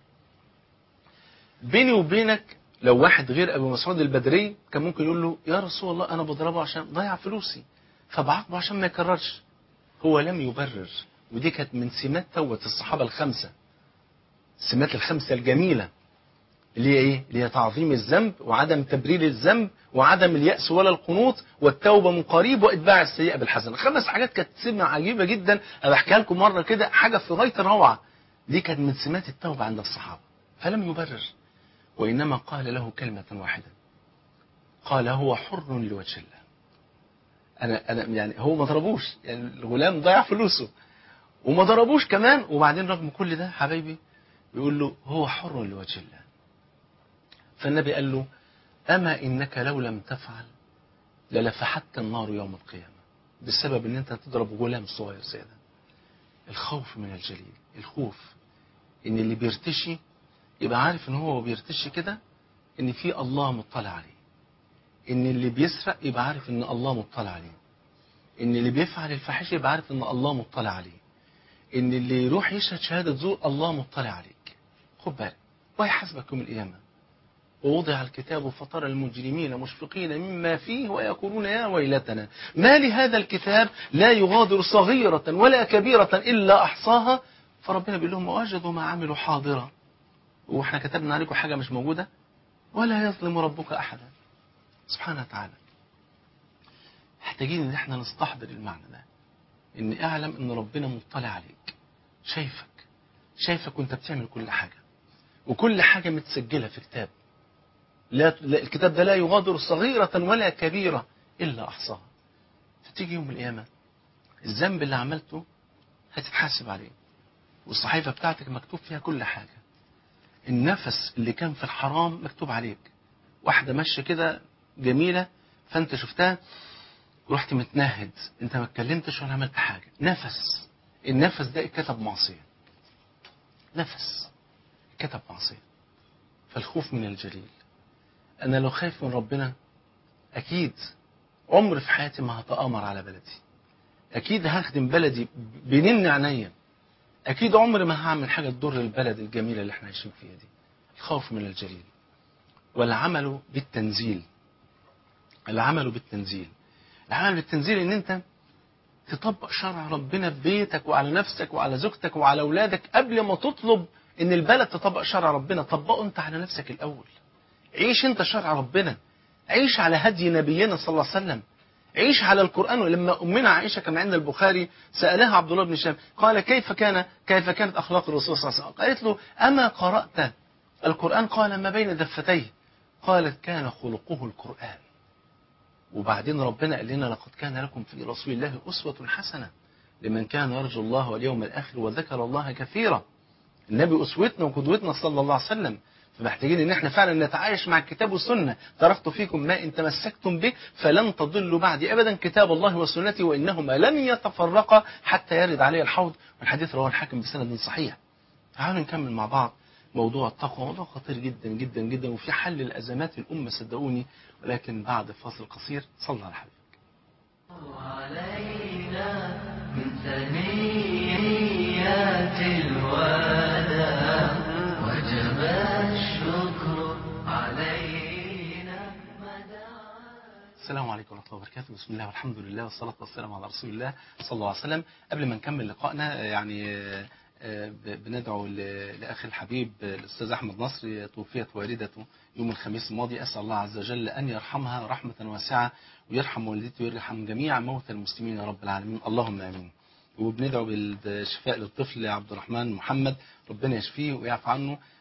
بيني وبينك لو واحد غير ابو مسعود البدري كان ممكن يقول له يا رسول الله انا بضربه عشان ضيع فلوسي فبعاقبه عشان ما يكررش هو لم يبرر ودي كانت من سمات توبة الصحابة الخمسة السمات الخمسة الجميلة اللي هي ايه؟ اللي هي تعظيم الذنب وعدم تبرير الذنب وعدم اليأس ولا القنوط والتوبة من قريب وإتباع السيئة بالحسنة خمس حاجات كانت سمة عجيبة جدا أنا بحكيها لكم مرة كده حاجة في غاية الروعة دي كانت من سمات التوبة عند الصحابة فلم يبرر وإنما قال له كلمة واحدة قال هو حر لوجه الله أنا أنا يعني هو ما ضربوش يعني الغلام ضيع فلوسه وما ضربوش كمان وبعدين رغم كل ده حبايبي يقول له هو حر لوجه الله فالنبي قال له أما إنك لو لم تفعل للفحتك النار يوم القيامة بسبب إن أنت تضرب غلام صغير زي ده الخوف من الجليل الخوف إن اللي بيرتشي يبقى عارف إن هو بيرتشي كده إن في الله مطلع عليه إن اللي بيسرق يبقى عارف إن الله مطلع عليه إن اللي بيفعل الفاحشة يبقى عارف إن الله مطلع عليه إن اللي يروح يشهد شهادة زور الله مطلع عليك خد بالك ويحاسبك يوم القيامة ووضع الكتاب فترى المجرمين مشفقين مما فيه ويقولون يا ويلتنا ما لهذا الكتاب لا يغادر صغيرة ولا كبيرة إلا أحصاها فربنا بيقول لهم وجدوا ما عملوا حاضرا واحنا كتبنا عليكم حاجة مش موجودة ولا يظلم ربك أحدا سبحانه وتعالى محتاجين ان احنا نستحضر المعنى ده ان اعلم ان ربنا مطلع عليك شايفك شايفك وانت بتعمل كل حاجة وكل حاجة متسجلة في كتاب لا لا- الكتاب ده لا يغادر صغيرة ولا كبيرة إلا أحصاها فتيجي يوم القيامة الذنب اللي عملته هتتحاسب عليه والصحيفة بتاعتك مكتوب فيها كل حاجة النفس اللي كان في الحرام مكتوب عليك واحدة ماشية كده جميلة فانت شفتها ورحت متنهد انت ما اتكلمتش ولا عملت حاجة نفس النفس ده اتكتب معصية نفس كتب معصية فالخوف من الجليل أنا لو خايف من ربنا أكيد عمر في حياتي ما هتآمر على بلدي أكيد هخدم بلدي بنن عينيا أكيد عمري ما هعمل حاجة تضر البلد الجميلة اللي احنا عايشين فيها دي الخوف من الجليل والعمل بالتنزيل العمل بالتنزيل العمل بالتنزيل ان انت تطبق شرع ربنا في بيتك وعلى نفسك وعلى زوجتك وعلى اولادك قبل ما تطلب ان البلد تطبق شرع ربنا طبقه انت على نفسك الاول عيش انت شرع ربنا عيش على هدي نبينا صلى الله عليه وسلم عيش على القرآن ولما أمنا عائشة كما عند البخاري سألها عبد الله بن هشام قال كيف كان كيف كانت أخلاق الرسول صلى الله عليه وسلم قالت له أما قرأت القرآن قال ما بين دفتيه قالت كان خلقه القرآن وبعدين ربنا قال لنا لقد كان لكم في رسول الله أسوة حسنة لمن كان يرجو الله واليوم الآخر وذكر الله كثيرا النبي أسوتنا وقدوتنا صلى الله عليه وسلم فمحتاجين ان احنا فعلا نتعايش مع الكتاب والسنه تركت فيكم ما ان تمسكتم به فلن تضلوا بعدي ابدا كتاب الله وسنتي وانهما لن يتفرقا حتى يرد عليه الحوض والحديث رواه الحاكم بسند صحيح تعالوا نكمل مع بعض موضوع التقوى موضوع خطير جدا جدا جدا وفي حل الازمات الامه صدقوني ولكن بعد فاصل قصير صلى على حبيبك علينا من ثنيات الوداع وجب الشكر علينا مدى السلام عليكم ورحمة الله وبركاته بسم الله والحمد لله والصلاة والسلام على رسول الله صلى الله عليه وسلم قبل ما نكمل لقائنا آه، يعني آه، آه، ب- بندعو ل- لأخي الحبيب آه، الأستاذ أحمد نصر توفيت والدته يوم الخميس الماضي أسأل الله عز وجل أن يرحمها رحمة واسعة ويرحم والدته ويرحم جميع موتى المسلمين يا رب العالمين اللهم آمين وبندعو بالشفاء للطفل عبد الرحمن محمد ربنا يشفيه ويعفو عنه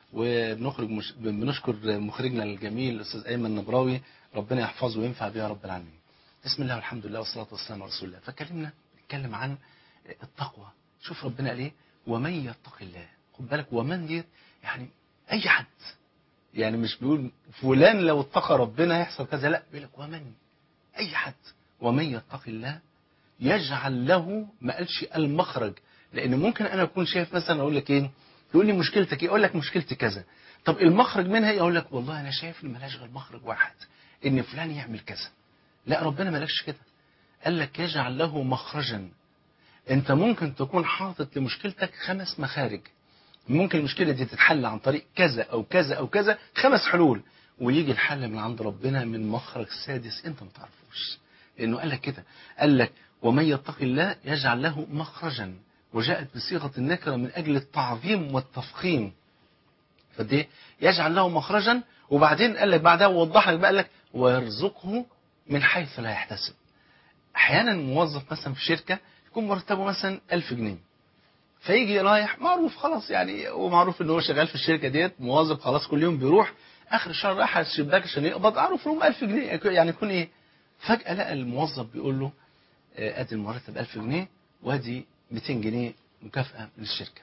وبنخرج مش... بنشكر مخرجنا الجميل الاستاذ ايمن النبراوي ربنا يحفظه وينفع بيه يا رب العالمين بسم الله والحمد لله والصلاه والسلام على رسول الله فكلمنا نتكلم عن التقوى شوف ربنا قال ايه ومن يتق الله خد بالك ومن دي يعني اي حد يعني مش بيقول فلان لو اتقى ربنا يحصل كذا لا بيقول لك ومن اي حد ومن يتق الله يجعل له ما قالش المخرج لان ممكن انا اكون شايف مثلا اقول لك ايه تقول لي مشكلتك ايه اقول لك مشكلتي كذا طب المخرج منها ايه اقول لك والله انا شايف ان ملهاش غير مخرج واحد ان فلان يعمل كذا لا ربنا مالكش كده قال لك يجعل له مخرجا انت ممكن تكون حاطط لمشكلتك خمس مخارج ممكن المشكله دي تتحل عن طريق كذا او كذا او كذا خمس حلول ويجي الحل من عند ربنا من مخرج سادس انت ما تعرفوش لانه قال لك كده قال لك ومن يتق الله يجعل له مخرجا وجاءت بصيغه النكره من اجل التعظيم والتفخيم فدي يجعل له مخرجا وبعدين قال لك بعدها وضح لك بقى قال لك ويرزقه من حيث لا يحتسب احيانا موظف مثلا في شركه يكون مرتبه مثلا 1000 جنيه فيجي رايح معروف خلاص يعني ومعروف ان هو شغال في الشركه ديت موظف خلاص كل يوم بيروح اخر الشهر رايح على الشباك عشان يقبض عارف لهم 1000 جنيه يعني يكون ايه فجاه لقى الموظف بيقول له آه، ادي المرتب 1000 جنيه وادي 200 جنيه مكافاه من الشركه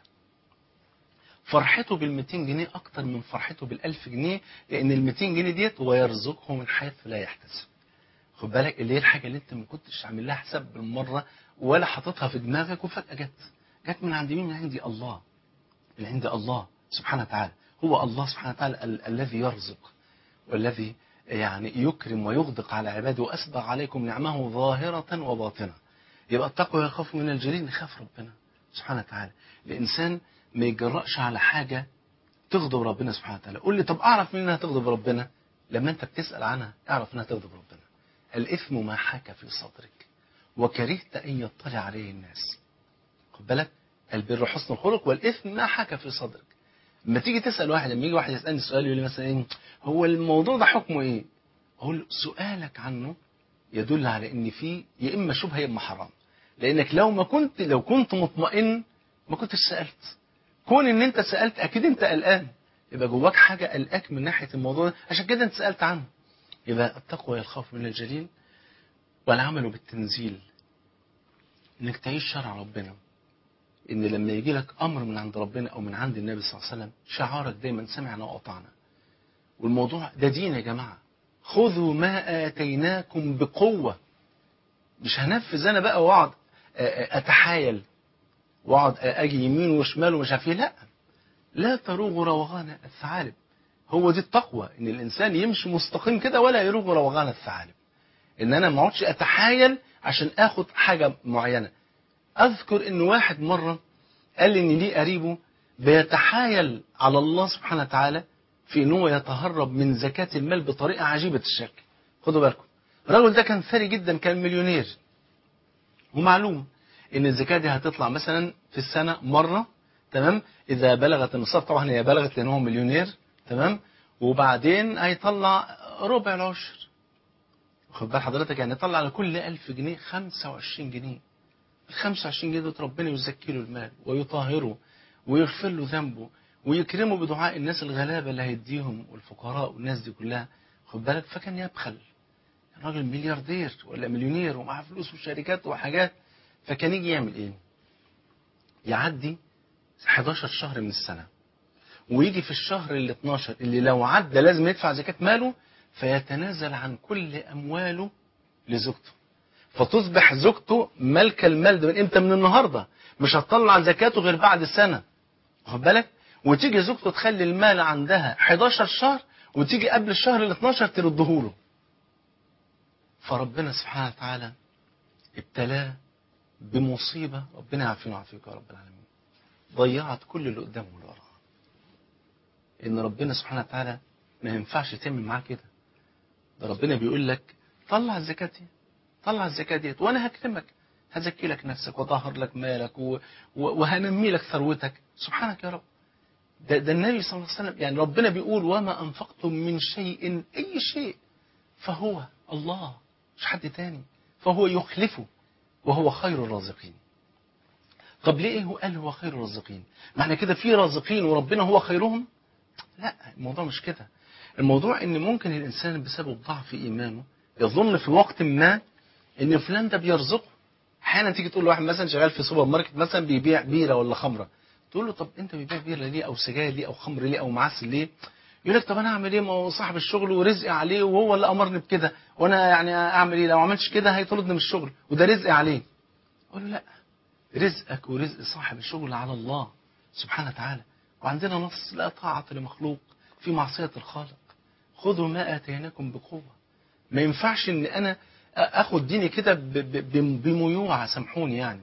فرحته بال 200 جنيه اكتر من فرحته بال 1000 جنيه لان ال 200 جنيه ديت ويرزقه من حيث لا يحتسب خد بالك اللي هي الحاجه اللي انت ما كنتش عامل لها حساب بالمره ولا حاططها في دماغك وفجاه جت جت من عند مين من عند الله من عند الله سبحانه وتعالى هو الله سبحانه وتعالى ال- الذي يرزق والذي يعني يكرم ويغدق على عباده وأسبغ عليكم نعمه ظاهرة وباطنة يبقى التقوى يخاف من الجليل نخاف ربنا سبحانه وتعالى الإنسان ما يجرأش على حاجة تغضب ربنا سبحانه وتعالى قول لي طب أعرف منين إنها تغضب ربنا لما أنت بتسأل عنها اعرف إنها تغضب ربنا الإثم ما حاك في صدرك وكرهت أن يطلع عليه الناس خد بالك البر حسن الخلق والإثم ما حك في صدرك لما تيجي تسأل واحد لما يجي واحد يسألني سؤال يقول لي مثلا إيه هو الموضوع ده حكمه إيه؟ أقول له سؤالك عنه يدل على إن فيه يا إما شبهة يا إما حرام لأنك لو ما كنت لو كنت مطمئن ما كنتش سألت كون إن أنت سألت أكيد أنت قلقان يبقى جواك حاجة قلقاك من ناحية الموضوع ده عشان كده أنت سألت عنه يبقى التقوى يخاف من الجليل والعمل بالتنزيل انك تعيش شرع ربنا ان لما يجي لك امر من عند ربنا او من عند النبي صلى الله عليه وسلم شعارك دايما سمعنا واطعنا والموضوع ده دين يا جماعه خذوا ما اتيناكم بقوه مش هنفذ انا بقى واقعد أ- أ- اتحايل واقعد اجي يمين وشمال ومش عارف ايه لا لا تروغ روغان الثعالب هو دي التقوى ان الانسان يمشي مستقيم كده ولا يروغ روغان الثعالب ان انا ما اقعدش اتحايل عشان اخد حاجه معينه اذكر ان واحد مره قال لي ان ليه قريبه بيتحايل على الله سبحانه وتعالى في ان هو يتهرب من زكاه المال بطريقه عجيبه الشكل خدوا بالكم الراجل ده كان ثري جدا كان مليونير ومعلوم ان الزكاه دي هتطلع مثلا في السنه مره تمام اذا بلغت النصاب طبعا هي بلغت لان هو مليونير تمام وبعدين هيطلع ربع العشر خد بال حضرتك يعني يطلع على كل 1000 جنيه 25 جنيه ال 25 جنيه دول ربنا يزكي له المال ويطهره ويغفر له ذنبه ويكرمه بدعاء الناس الغلابه اللي هيديهم والفقراء والناس دي كلها خد بالك فكان يبخل راجل ملياردير ولا مليونير ومعاه فلوس وشركات وحاجات فكان يجي يعمل ايه؟ يعدي 11 شهر من السنه ويجي في الشهر ال 12 اللي لو عدى لازم يدفع زكاه ماله فيتنازل عن كل امواله لزوجته فتصبح زوجته ملك المال ده من امتى من النهارده مش هتطلع زكاته غير بعد سنه واخد بالك وتيجي زوجته تخلي المال عندها 11 شهر وتيجي قبل الشهر ال 12 ترده له فربنا سبحانه وتعالى ابتلاه بمصيبه ربنا يعافينا ويعافيك يا رب العالمين ضيعت كل اللي قدامه واللي وراه ان ربنا سبحانه وتعالى ما ينفعش تعمل معاه كده ده ربنا بيقول لك طلع الزكاة دي طلع الزكاة ديت وانا هكرمك هزكي لك نفسك وطهر لك مالك و... و... وهنمي لك ثروتك سبحانك يا رب ده, ده النبي صلى الله عليه وسلم يعني ربنا بيقول وما انفقتم من شيء اي شيء فهو الله مش حد تاني فهو يخلفه وهو خير الرازقين طب ليه هو قال هو خير الرازقين معنى كده في رازقين وربنا هو خيرهم لا الموضوع مش كده الموضوع ان ممكن الانسان بسبب ضعف ايمانه يظن في وقت ما ان فلان ده بيرزقه احيانا تيجي تقول لواحد مثلا شغال في سوبر ماركت مثلا بيبيع بيره ولا خمره تقول له طب انت بتبيع بيره ليه او سجاير ليه او خمر ليه او معسل ليه يقول لك طب انا اعمل ايه ما هو صاحب الشغل ورزقي عليه وهو اللي امرني بكده وانا يعني اعمل ايه لو ما عملتش كده هيطردني من الشغل وده رزقي عليه اقول له لا رزقك ورزق صاحب الشغل على الله سبحانه وتعالى وعندنا نص لا طاعة لمخلوق في معصية الخالق خذوا ما آتيناكم بقوة ما ينفعش ان انا اخد ديني كده ب- ب- بميوعة سامحوني يعني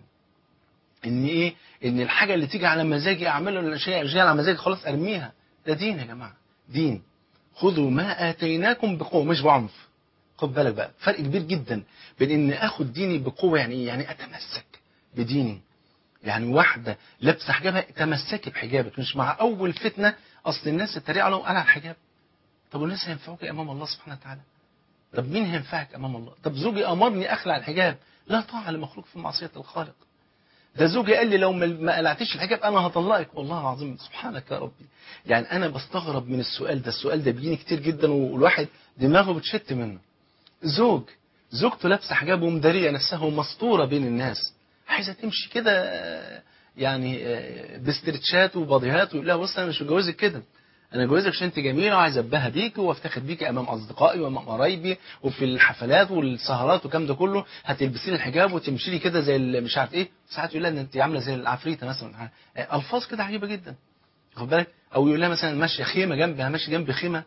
ان ايه ان الحاجة اللي تيجي على مزاجي اعملها ولا شيء جاي على مزاجي خلاص ارميها ده دين يا جماعة دين خذوا ما آتيناكم بقوة مش بعنف خد بالك بقى فرق كبير جدا بين ان اخد ديني بقوة يعني ايه يعني اتمسك بديني يعني واحدة لابسة حجابها تمسكي بحجابك مش مع أول فتنة أصل الناس اتريقوا على قال على الحجاب طب والناس هينفعوك أمام الله سبحانه وتعالى طب مين هينفعك أمام الله طب زوجي أمرني أخلع الحجاب لا طاعة لمخلوق في معصية الخالق ده زوجي قال لي لو ما- ما قلعتيش الحجاب أنا هطلقك والله العظيم سبحانك يا ربي يعني أنا بستغرب من السؤال ده السؤال ده بيجيني كتير جدا والواحد دماغه بتشت منه زوج زوجته لابسه حجاب ومداريه نفسها ومستوره بين الناس عايزه تمشي كده آه، يعني آه، باسترتشات وباضيهات ويقول لها بص انا مش متجوزك كده انا جوزك عشان انت جميله وعايز ابهى بيكي وافتخر بيكي امام اصدقائي وامام قرايبي وفي الحفلات والسهرات والكلام ده كله هتلبسي لي الحجاب وتمشي لي كده زي ال- مش عارف ايه ساعات يقول لها ان انت عامله زي العفريته مثلا آه، الفاظ كده عجيبه جدا واخد بالك او يقول لها مثلا ماشيه خيمه جنبي ماشي جنبي خيمه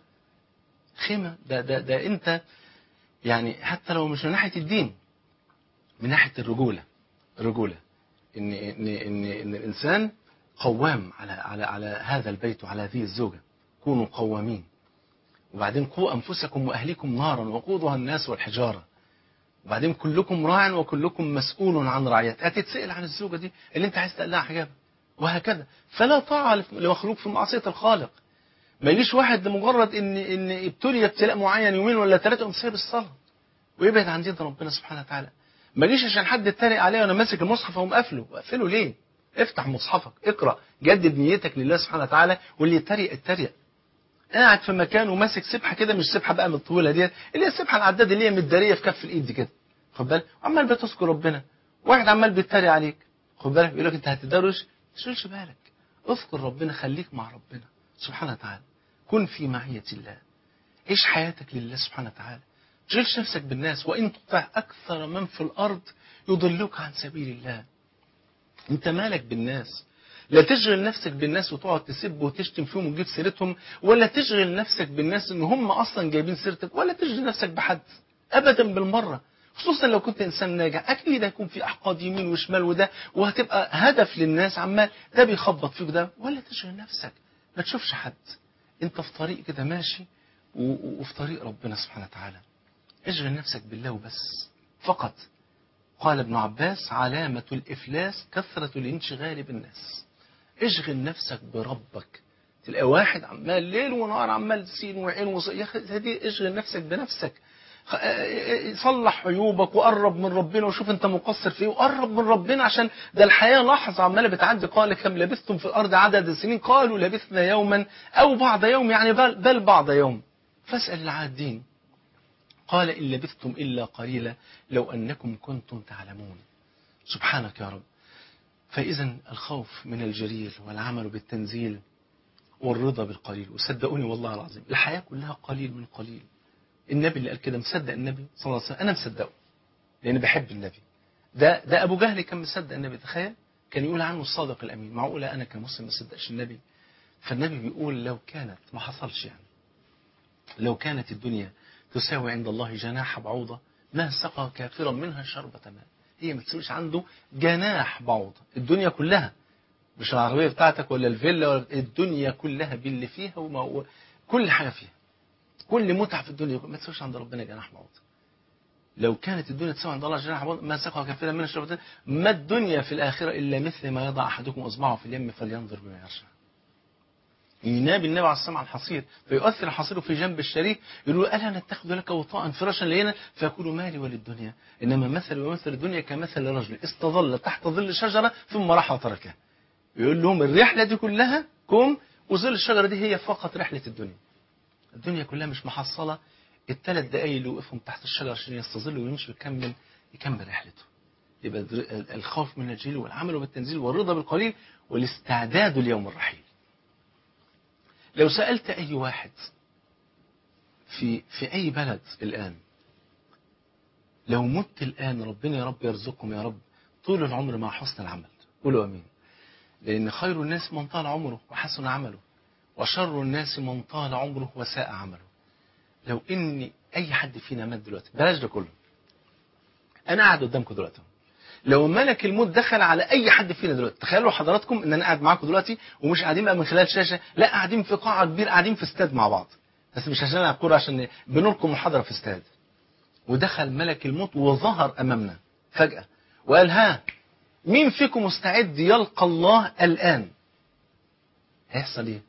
خيمه ده ده ده انت يعني حتى لو مش من ناحيه الدين من ناحيه الرجوله الرجوله ان ان ان ان الانسان قوام على على على هذا البيت وعلى هذه الزوجه كونوا قوامين وبعدين قوا انفسكم واهليكم نارا وقودها الناس والحجاره وبعدين كلكم راع وكلكم مسؤول عن رعيته هتتسال عن الزوجه دي اللي انت عايز تقلعها حجابها وهكذا فلا طاعه لمخلوق في معصيه الخالق ما يجيش واحد لمجرد ان ان ابتلي ابتلاء معين يومين ولا ثلاثه يقوم سايب الصلاه ويبعد عن دين ربنا سبحانه وتعالى ما جيش عشان حد اتريق عليا وانا ماسك المصحف اقوم قافله اقفله ليه افتح مصحفك اقرا جدد نيتك لله سبحانه وتعالى واللي يتريق اتريق قاعد في مكان وماسك سبحه كده مش سبحه بقى من الطويله ديت اللي هي السبحه العداد اللي هي متداريه في كف الايد دي كده خد بالك وعمال بتذكر ربنا واحد عمال بيتريق عليك خد بالك بيقول لك انت هتدرش ما تشغلش بالك اذكر ربنا خليك مع ربنا سبحانه وتعالى كن في معية الله عيش حياتك لله سبحانه وتعالى تشغلش نفسك بالناس وإن تطع أكثر من في الأرض يضلوك عن سبيل الله أنت مالك بالناس لا تشغل نفسك بالناس وتقعد تسب وتشتم فيهم وتجيب سيرتهم ولا تشغل نفسك بالناس ان هم اصلا جايبين سيرتك ولا تشغل نفسك بحد ابدا بالمره خصوصا لو كنت انسان ناجح اكيد هيكون في احقاد يمين وشمال وده وهتبقى هدف للناس عمال ده بيخبط فيك ده ولا تشغل نفسك ما تشوفش حد انت في طريق كده ماشي و- و- وفي طريق ربنا سبحانه وتعالى اشغل نفسك بالله وبس فقط قال ابن عباس علامة الإفلاس كثرة الانشغال بالناس اشغل نفسك بربك تلاقي واحد عمال ليل ونهار عمال سين وعين وص... يا اخي هدي اشغل نفسك بنفسك خ- اه- صلح عيوبك وقرب من ربنا وشوف انت مقصر في ايه وقرب من ربنا عشان ده الحياه لحظه عماله بتعدي قال كم لبثتم في الارض عدد السنين قالوا لبثنا يوما او بعض يوم يعني بل, بل بعض يوم فاسال العادين قال إن لبثتم إلا قليلا لو أنكم كنتم تعلمون سبحانك يا رب فإذا الخوف من الجليل والعمل بالتنزيل والرضا بالقليل وصدقوني والله العظيم الحياة كلها قليل من قليل النبي اللي قال كده مصدق النبي صلى الله عليه وسلم أنا مصدقه لأن بحب النبي ده ده أبو جهل كان مصدق النبي تخيل كان يقول عنه الصادق الأمين معقولة أنا كمسلم ما صدقش النبي فالنبي بيقول لو كانت ما حصلش يعني لو كانت الدنيا تساوي عند الله جناح بعوضة ما سقى كافرا منها شربة ماء هي ما تسويش عنده جناح بعوضة الدنيا كلها مش العربية بتاعتك ولا الفيلا ولا الدنيا كلها باللي فيها وما كل حاجة فيها كل متعة في الدنيا ما تسويش عند ربنا جناح بعوضة لو كانت الدنيا تساوي عند الله جناح بعوضة ما سقى كافرا منها شربة ماء ما الدنيا في الآخرة إلا مثل ما يضع أحدكم إصبعه في اليم فلينظر بما يرجع ينادي النبي عليه الصلاه على الحصير فيؤثر الحصير في جنب الشريك يقول له الا نتخذ لك وطاء فراشا لينا فيقول مالي وللدنيا انما مثل ومثل الدنيا كمثل رجل استظل تحت ظل شجره ثم راح وتركها يقول لهم الرحله دي كلها كم وظل الشجرة دي هي فقط رحلة الدنيا الدنيا كلها مش محصلة الثلاث دقايق اللي وقفهم تحت الشجرة عشان يستظل ويمشي ويكمل يكمل رحلته يبقى در- الخوف من الجليل والعمل بالتنزيل والرضا بالقليل والاستعداد ليوم الرحيل لو سألت أي واحد في في أي بلد الآن لو مت الآن ربنا يا رب يرزقكم يا رب طول العمر مع حسن العمل قولوا أمين لأن خير الناس من طال عمره وحسن عمله وشر الناس من طال عمره وساء عمله لو إن أي حد فينا مات دلوقتي بلاش ده كله أنا قاعد قدامكم دلوقتي لو ملك الموت دخل على اي حد فينا دلوقتي تخيلوا حضراتكم ان انا قاعد معاكم دلوقتي ومش قاعدين بقى من خلال شاشه لا قاعدين في قاعه كبيره قاعدين في استاد مع بعض بس مش عشان نلعب كوره عشان بنلقي محاضره في استاد ودخل ملك الموت وظهر امامنا فجاه وقال ها مين فيكم مستعد يلقى الله الان هيحصل ايه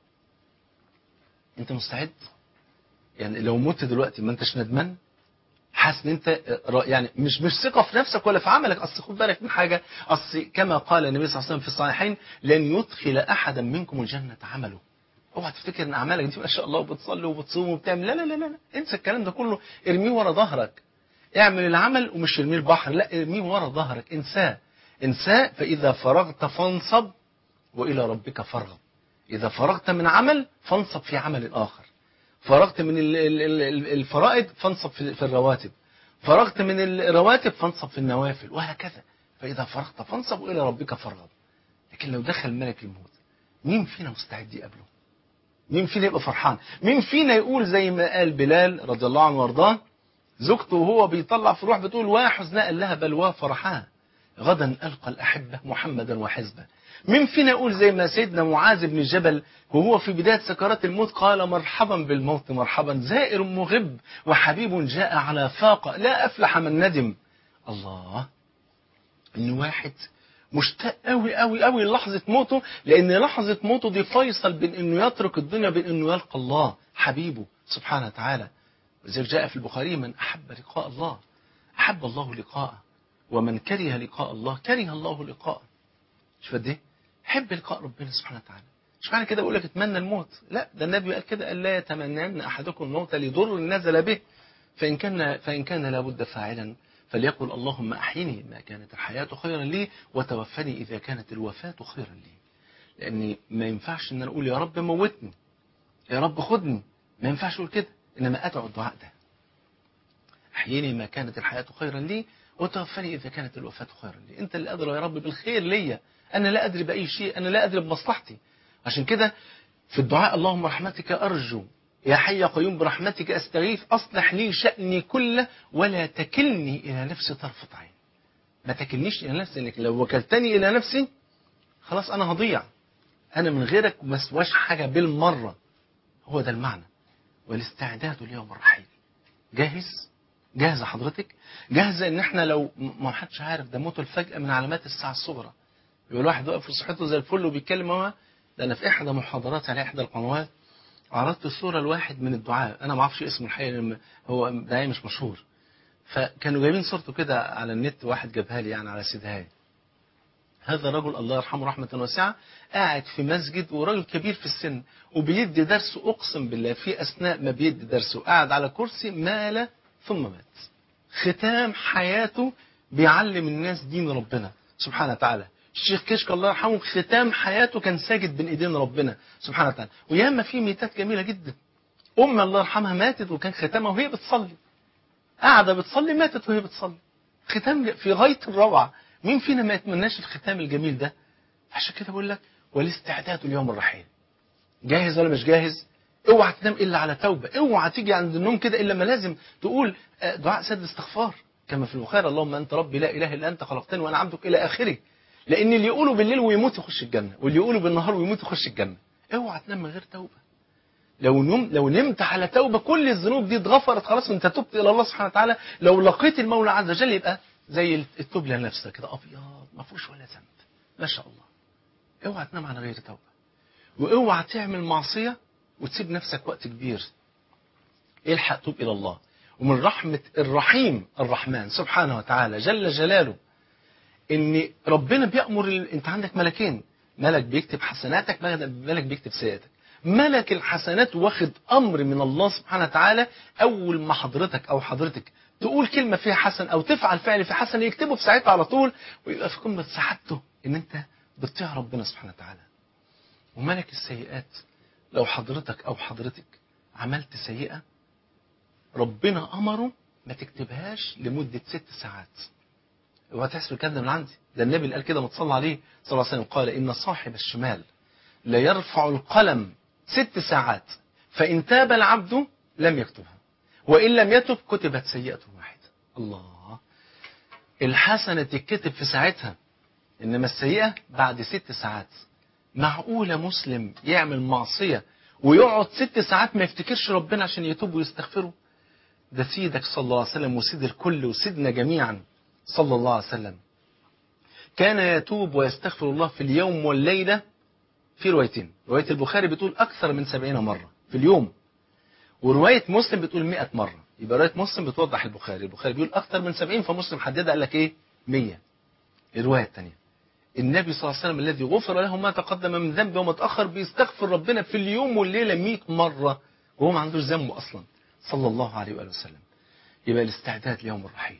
انت مستعد يعني لو مت دلوقتي ما انتش ندمان حاسس ان انت را- يعني مش مش ثقه في نفسك ولا في عملك اصل خد بالك من حاجه اصل كما قال النبي صلى الله عليه وسلم في الصحيحين لن يدخل احدا منكم الجنه عمله اوعى تفتكر ان اعمالك دي ما شاء الله وبتصلي وبتصوم وبتعمل لا لا لا لا انسى الكلام ده كله ارميه ورا ظهرك اعمل العمل ومش ارميه البحر لا ارميه ورا ظهرك انساه انساه فاذا فرغت فانصب والى ربك فارغب اذا فرغت من عمل فانصب في عمل اخر فرغت من ال- ال- ال- الفرائض فانصب في في الرواتب فرغت من الرواتب فانصب في النوافل وهكذا فإذا فرغت فانصب إلى ربك فارغب لكن لو دخل ملك الموت مين فينا مستعد يقابله مين فينا يبقى فرحان مين فينا يقول زي ما قال بلال رضي الله عنه وارضاه زوجته وهو بيطلع في روح بتقول وحزناء لها بلوى فرحان غدا ألقى الأحبة محمدا وحزبه مين فينا يقول زي ما سيدنا معاذ بن جبل وهو في بداية سكرات الموت قال مرحبا بالموت مرحبا زائر مغب وحبيب جاء على فاقة لا أفلح من ندم الله إن واحد مشتاق قوي قوي قوي للحظة موته لأن لحظة موته دي فيصل بين إنه يترك الدنيا بين إنه يلقى الله حبيبه سبحانه وتعالى ولذلك جاء في البخاري من أحب لقاء الله أحب الله لقاءه ومن كره لقاء الله كره الله لقاءه شوف قد ايه حب لقاء ربنا سبحانه وتعالى مش معنى كده اقول لك اتمنى الموت لا ده النبي قال كده قال لا يتمنن احدكم الموت لضر نزل به فان كان فان كان لابد فاعلا فليقل اللهم احيني ما كانت الحياه خيرا لي وتوفني اذا كانت الوفاه خيرا لي لان ما ينفعش ان انا اقول يا رب موتني يا رب خدني ما ينفعش اقول كده انما ادعو الدعاء ده احييني ما كانت الحياه خيرا لي وتوفني اذا كانت الوفاه خيرا لي انت اللي ادرى يا رب بالخير ليا انا لا ادري باي شيء انا لا ادري بمصلحتي عشان كده في الدعاء اللهم رحمتك ارجو يا حي يا قيوم برحمتك استغيث اصلح لي شاني كله ولا تكلني الى نفسي طرفه عين ما تكلنيش الى نفسي انك لو وكلتني الى نفسي خلاص انا هضيع انا من غيرك ما اسواش حاجه بالمره هو ده المعنى والاستعداد ليوم الرحيل جاهز جاهزة حضرتك جاهزة ان احنا لو ما حدش عارف ده موت الفجأة من علامات الساعة الصغرى يبقى الواحد واقف في صحته زي الفل وبيتكلم هو ده انا في احدى محاضرات على احدى القنوات عرضت صورة لواحد من الدعاء انا ما اعرفش اسمه الحقيقة لأن هو داعية مش مشهور فكانوا جايبين صورته كده على النت واحد جابها لي يعني على سيدهاي هذا الرجل الله يرحمه رحمة واسعة قاعد في مسجد وراجل كبير في السن وبيدي درس أقسم بالله في أثناء ما بيدي درسه قاعد على كرسي مال ثم مات ختام حياته بيعلم الناس دين ربنا سبحانه وتعالى الشيخ كشك الله يرحمه ختام حياته كان ساجد بين ايدين ربنا سبحانه وتعالى وياما في ميتات جميلة جدا أم الله يرحمها ماتت وكان ختامها وهي بتصلي قاعدة بتصلي ماتت وهي بتصلي ختام في غاية الروعة مين فينا ما يتمناش الختام الجميل ده عشان كده بقول لك والاستعداد ليوم الرحيل جاهز ولا مش جاهز اوعى تنام الا على توبه اوعى تيجي عند النوم كده الا ما لازم تقول آه، دعاء سد استغفار كما في البخاري اللهم انت ربي لا اله الا انت خلقتني وانا عبدك الى اخره لان اللي يقولوا بالليل ويموت يخش الجنه واللي يقولوا بالنهار ويموت يخش الجنه اوعى تنام من غير توبه لو نم لو نمت على توبه كل الذنوب دي اتغفرت خلاص انت تبت الى الله سبحانه وتعالى لو لقيت المولى عز وجل يبقى زي التوب لنفسك كده ابيض ما فيهوش ولا ذنب ما شاء الله اوعى تنام على غير توبه واوعى تعمل معصيه وتسيب نفسك وقت كبير الحق توب الى الله ومن رحمه الرحيم الرحمن سبحانه وتعالى جل جلاله ان ربنا بيامر ال... انت عندك ملكين ملك بيكتب حسناتك ملك بيكتب سيئاتك ملك الحسنات واخد امر من الله سبحانه وتعالى اول ما حضرتك او حضرتك تقول كلمه فيها حسن او تفعل فعل في حسن يكتبه في ساعتها على طول ويبقى في قمه سعادته ان انت بتطيع ربنا سبحانه وتعالى وملك السيئات لو حضرتك او حضرتك عملت سيئه ربنا امره ما تكتبهاش لمده ست ساعات اوعى تحسب الكلام ده من عندي ده النبي اللي قال كده ما تصلى عليه صلى الله عليه وسلم قال ان صاحب الشمال لا يرفع القلم ست ساعات فان تاب العبد لم يكتبها وان لم يتب كتبت سيئه واحده الله الحسنه تتكتب في ساعتها انما السيئه بعد ست ساعات معقوله مسلم يعمل معصيه ويقعد ست ساعات ما يفتكرش ربنا عشان يتوب ويستغفره ده سيدك صلى الله عليه وسلم وسيد الكل وسيدنا جميعا صلى الله عليه وسلم كان يتوب ويستغفر الله في اليوم والليلة في روايتين رواية البخاري بتقول أكثر من سبعين مرة في اليوم ورواية مسلم بتقول مئة مرة يبقى رواية مسلم بتوضح البخاري البخاري بيقول أكثر من سبعين فمسلم حددها قال لك إيه مية الرواية الثانية النبي صلى الله عليه وسلم الذي غفر له ما تقدم من ذنبه وما تأخر بيستغفر ربنا في اليوم والليلة مئة مرة وهو ما عندوش ذنب أصلا صلى الله عليه وآله وسلم يبقى الاستعداد ليوم الرحيل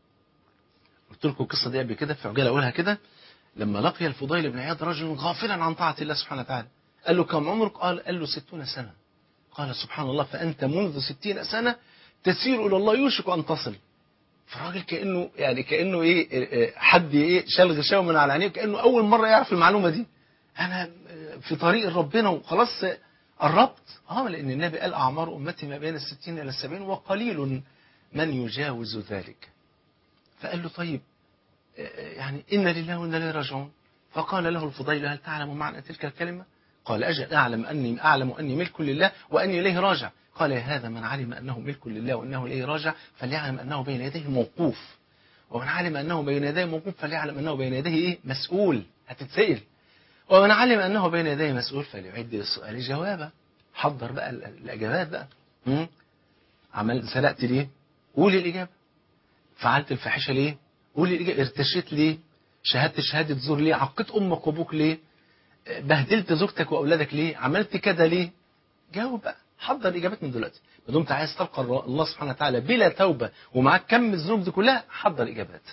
قلت لكم القصة دي قبل كده في عجالة أقولها كده لما لقي الفضيل بن عياض رجل غافلا عن طاعة الله سبحانه وتعالى قال له كم عمرك قال قال له ستون سنة قال سبحان الله فأنت منذ ستين سنة تسير إلى الله يوشك أن تصل فالراجل كأنه يعني كأنه إيه حد إيه شال غشاوة من على عينيه كأنه أول مرة يعرف المعلومة دي أنا في طريق ربنا وخلاص قربت اه لأن النبي قال أعمار أمتي ما بين الستين إلى السبعين وقليل من يجاوز ذلك فقال له طيب يعني إن لله وإنا إليه راجعون فقال له الفضيل هل تعلم معنى تلك الكلمة قال أجل أعلم أني أعلم أني ملك لله وأني إليه راجع قال هذا من علم أنه ملك لله وأنه إليه راجع فليعلم أنه بين يديه موقوف ومن علم أنه بين يديه موقوف فليعلم أنه بين يديه إيه مسؤول هتتسأل ومن علم أنه بين يديه مسؤول فليعد للسؤال جوابا حضر بقى الإجابات بقى م? عمل سرقت ليه قول الإجابة فعلت الفاحشة ليه قول الإجابة ارتشيت ليه شهدت شهادة زور ليه عقيت أمك وأبوك ليه بهدلت زوجتك وأولادك ليه عملت كده ليه جاوب بقى حضر إجابات من دلوقتي ما دمت عايز تلقى الله سبحانه وتعالى بلا توبة ومعاك كم الذنوب دي كلها حضر إجابات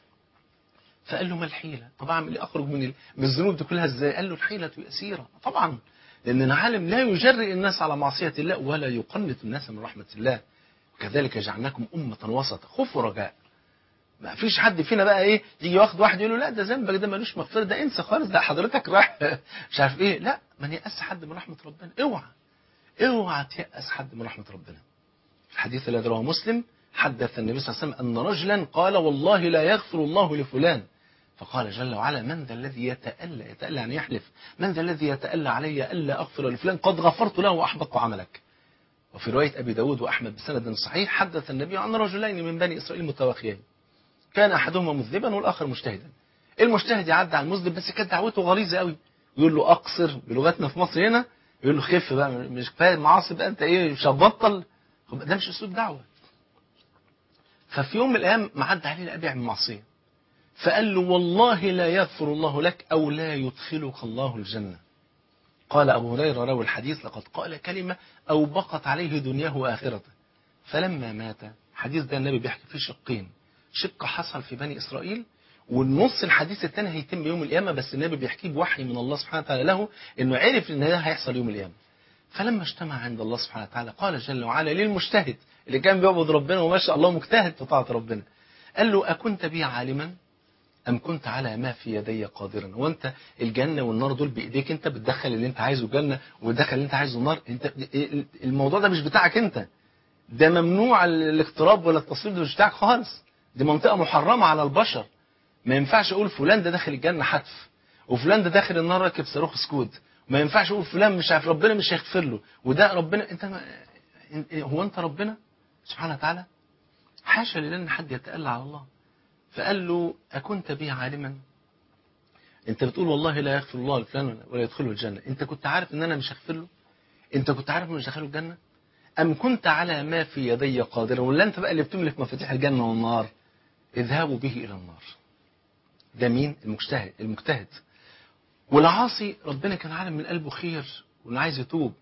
فقال له ما الحيلة طب أعمل إيه أخرج من من الذنوب دي كلها إزاي قال له الحيلة يسيرة طبعا لأن العالم لا يجرئ الناس على معصية الله ولا يقنط الناس من رحمة الله وكذلك جعلناكم أمة وسطا خوف ورجاء ما فيش حد فينا بقى ايه يجي واخد واحد يقول له لا ده ذنبك ده ملوش مغفره ده انسى خالص ده حضرتك رايح مش عارف ايه لا ما نيأس حد من رحمه ربنا اوعى اوعى تيأس حد من رحمه ربنا الحديث الذي رواه مسلم حدث النبي صلى الله عليه وسلم ان رجلا قال والله لا يغفر الله لفلان فقال جل وعلا من ذا الذي يتألى يتألى يعني يحلف من ذا الذي يتألى علي ألا أغفر لفلان قد غفرت له وأحبطت عملك وفي رواية أبي داود وأحمد بسند صحيح حدث النبي عن رجلين من بني إسرائيل متواخيين كان أحدهما مذنبا والآخر مجتهدا المجتهد يعدي على المذنب بس كانت دعوته غليظة قوي يقول له أقصر بلغتنا في مصر هنا يقول له خف بقى مش كفاية معاصي بقى أنت إيه مش هتبطل ده مش أسلوب دعوة ففي يوم من الأيام معدى عليه الأبي عن معصية فقال له والله لا يغفر الله لك أو لا يدخلك الله الجنة قال أبو هريرة روى الحديث لقد قال كلمة أو بقت عليه دنياه وآخرته فلما مات حديث ده النبي بيحكي فيه شقين شق حصل في بني إسرائيل والنص الحديث الثاني هيتم يوم القيامة بس النبي بيحكيه بوحي من الله سبحانه وتعالى له إنه عرف إن ده هيحصل يوم القيامة فلما اجتمع عند الله سبحانه وتعالى قال جل وعلا للمجتهد اللي كان بيعبد ربنا وما شاء الله مجتهد في طاعة ربنا قال له أكنت بي عالما أم كنت على ما في يدي قادرا وانت الجنة والنار دول بإيديك انت بتدخل اللي انت عايزه الجنة وتدخل اللي انت عايزه النار انت الموضوع ده مش بتاعك انت ده ممنوع الاقتراب ولا التصوير ده مش بتاعك خالص دي منطقة محرمة على البشر ما ينفعش اقول فلان ده داخل الجنة حتف وفلان ده داخل النار راكب صاروخ سكود ما ينفعش اقول فلان مش عارف ربنا مش هيغفر له وده ربنا انت ما هو انت ربنا سبحانه وتعالى حاشا لله ان حد يتألى على الله فقال له أكنت بي عالما انت بتقول والله لا يغفر الله لفلان ولا يدخله الجنة انت كنت عارف ان انا مش هغفر له انت كنت عارف مش هدخله الجنة ام كنت على ما في يدي قادرا ولا انت بقى اللي بتملك مفاتيح الجنة والنار اذهبوا به الى النار ده مين المجتهد المجتهد والعاصي ربنا كان عالم من قلبه خير وانه عايز يتوب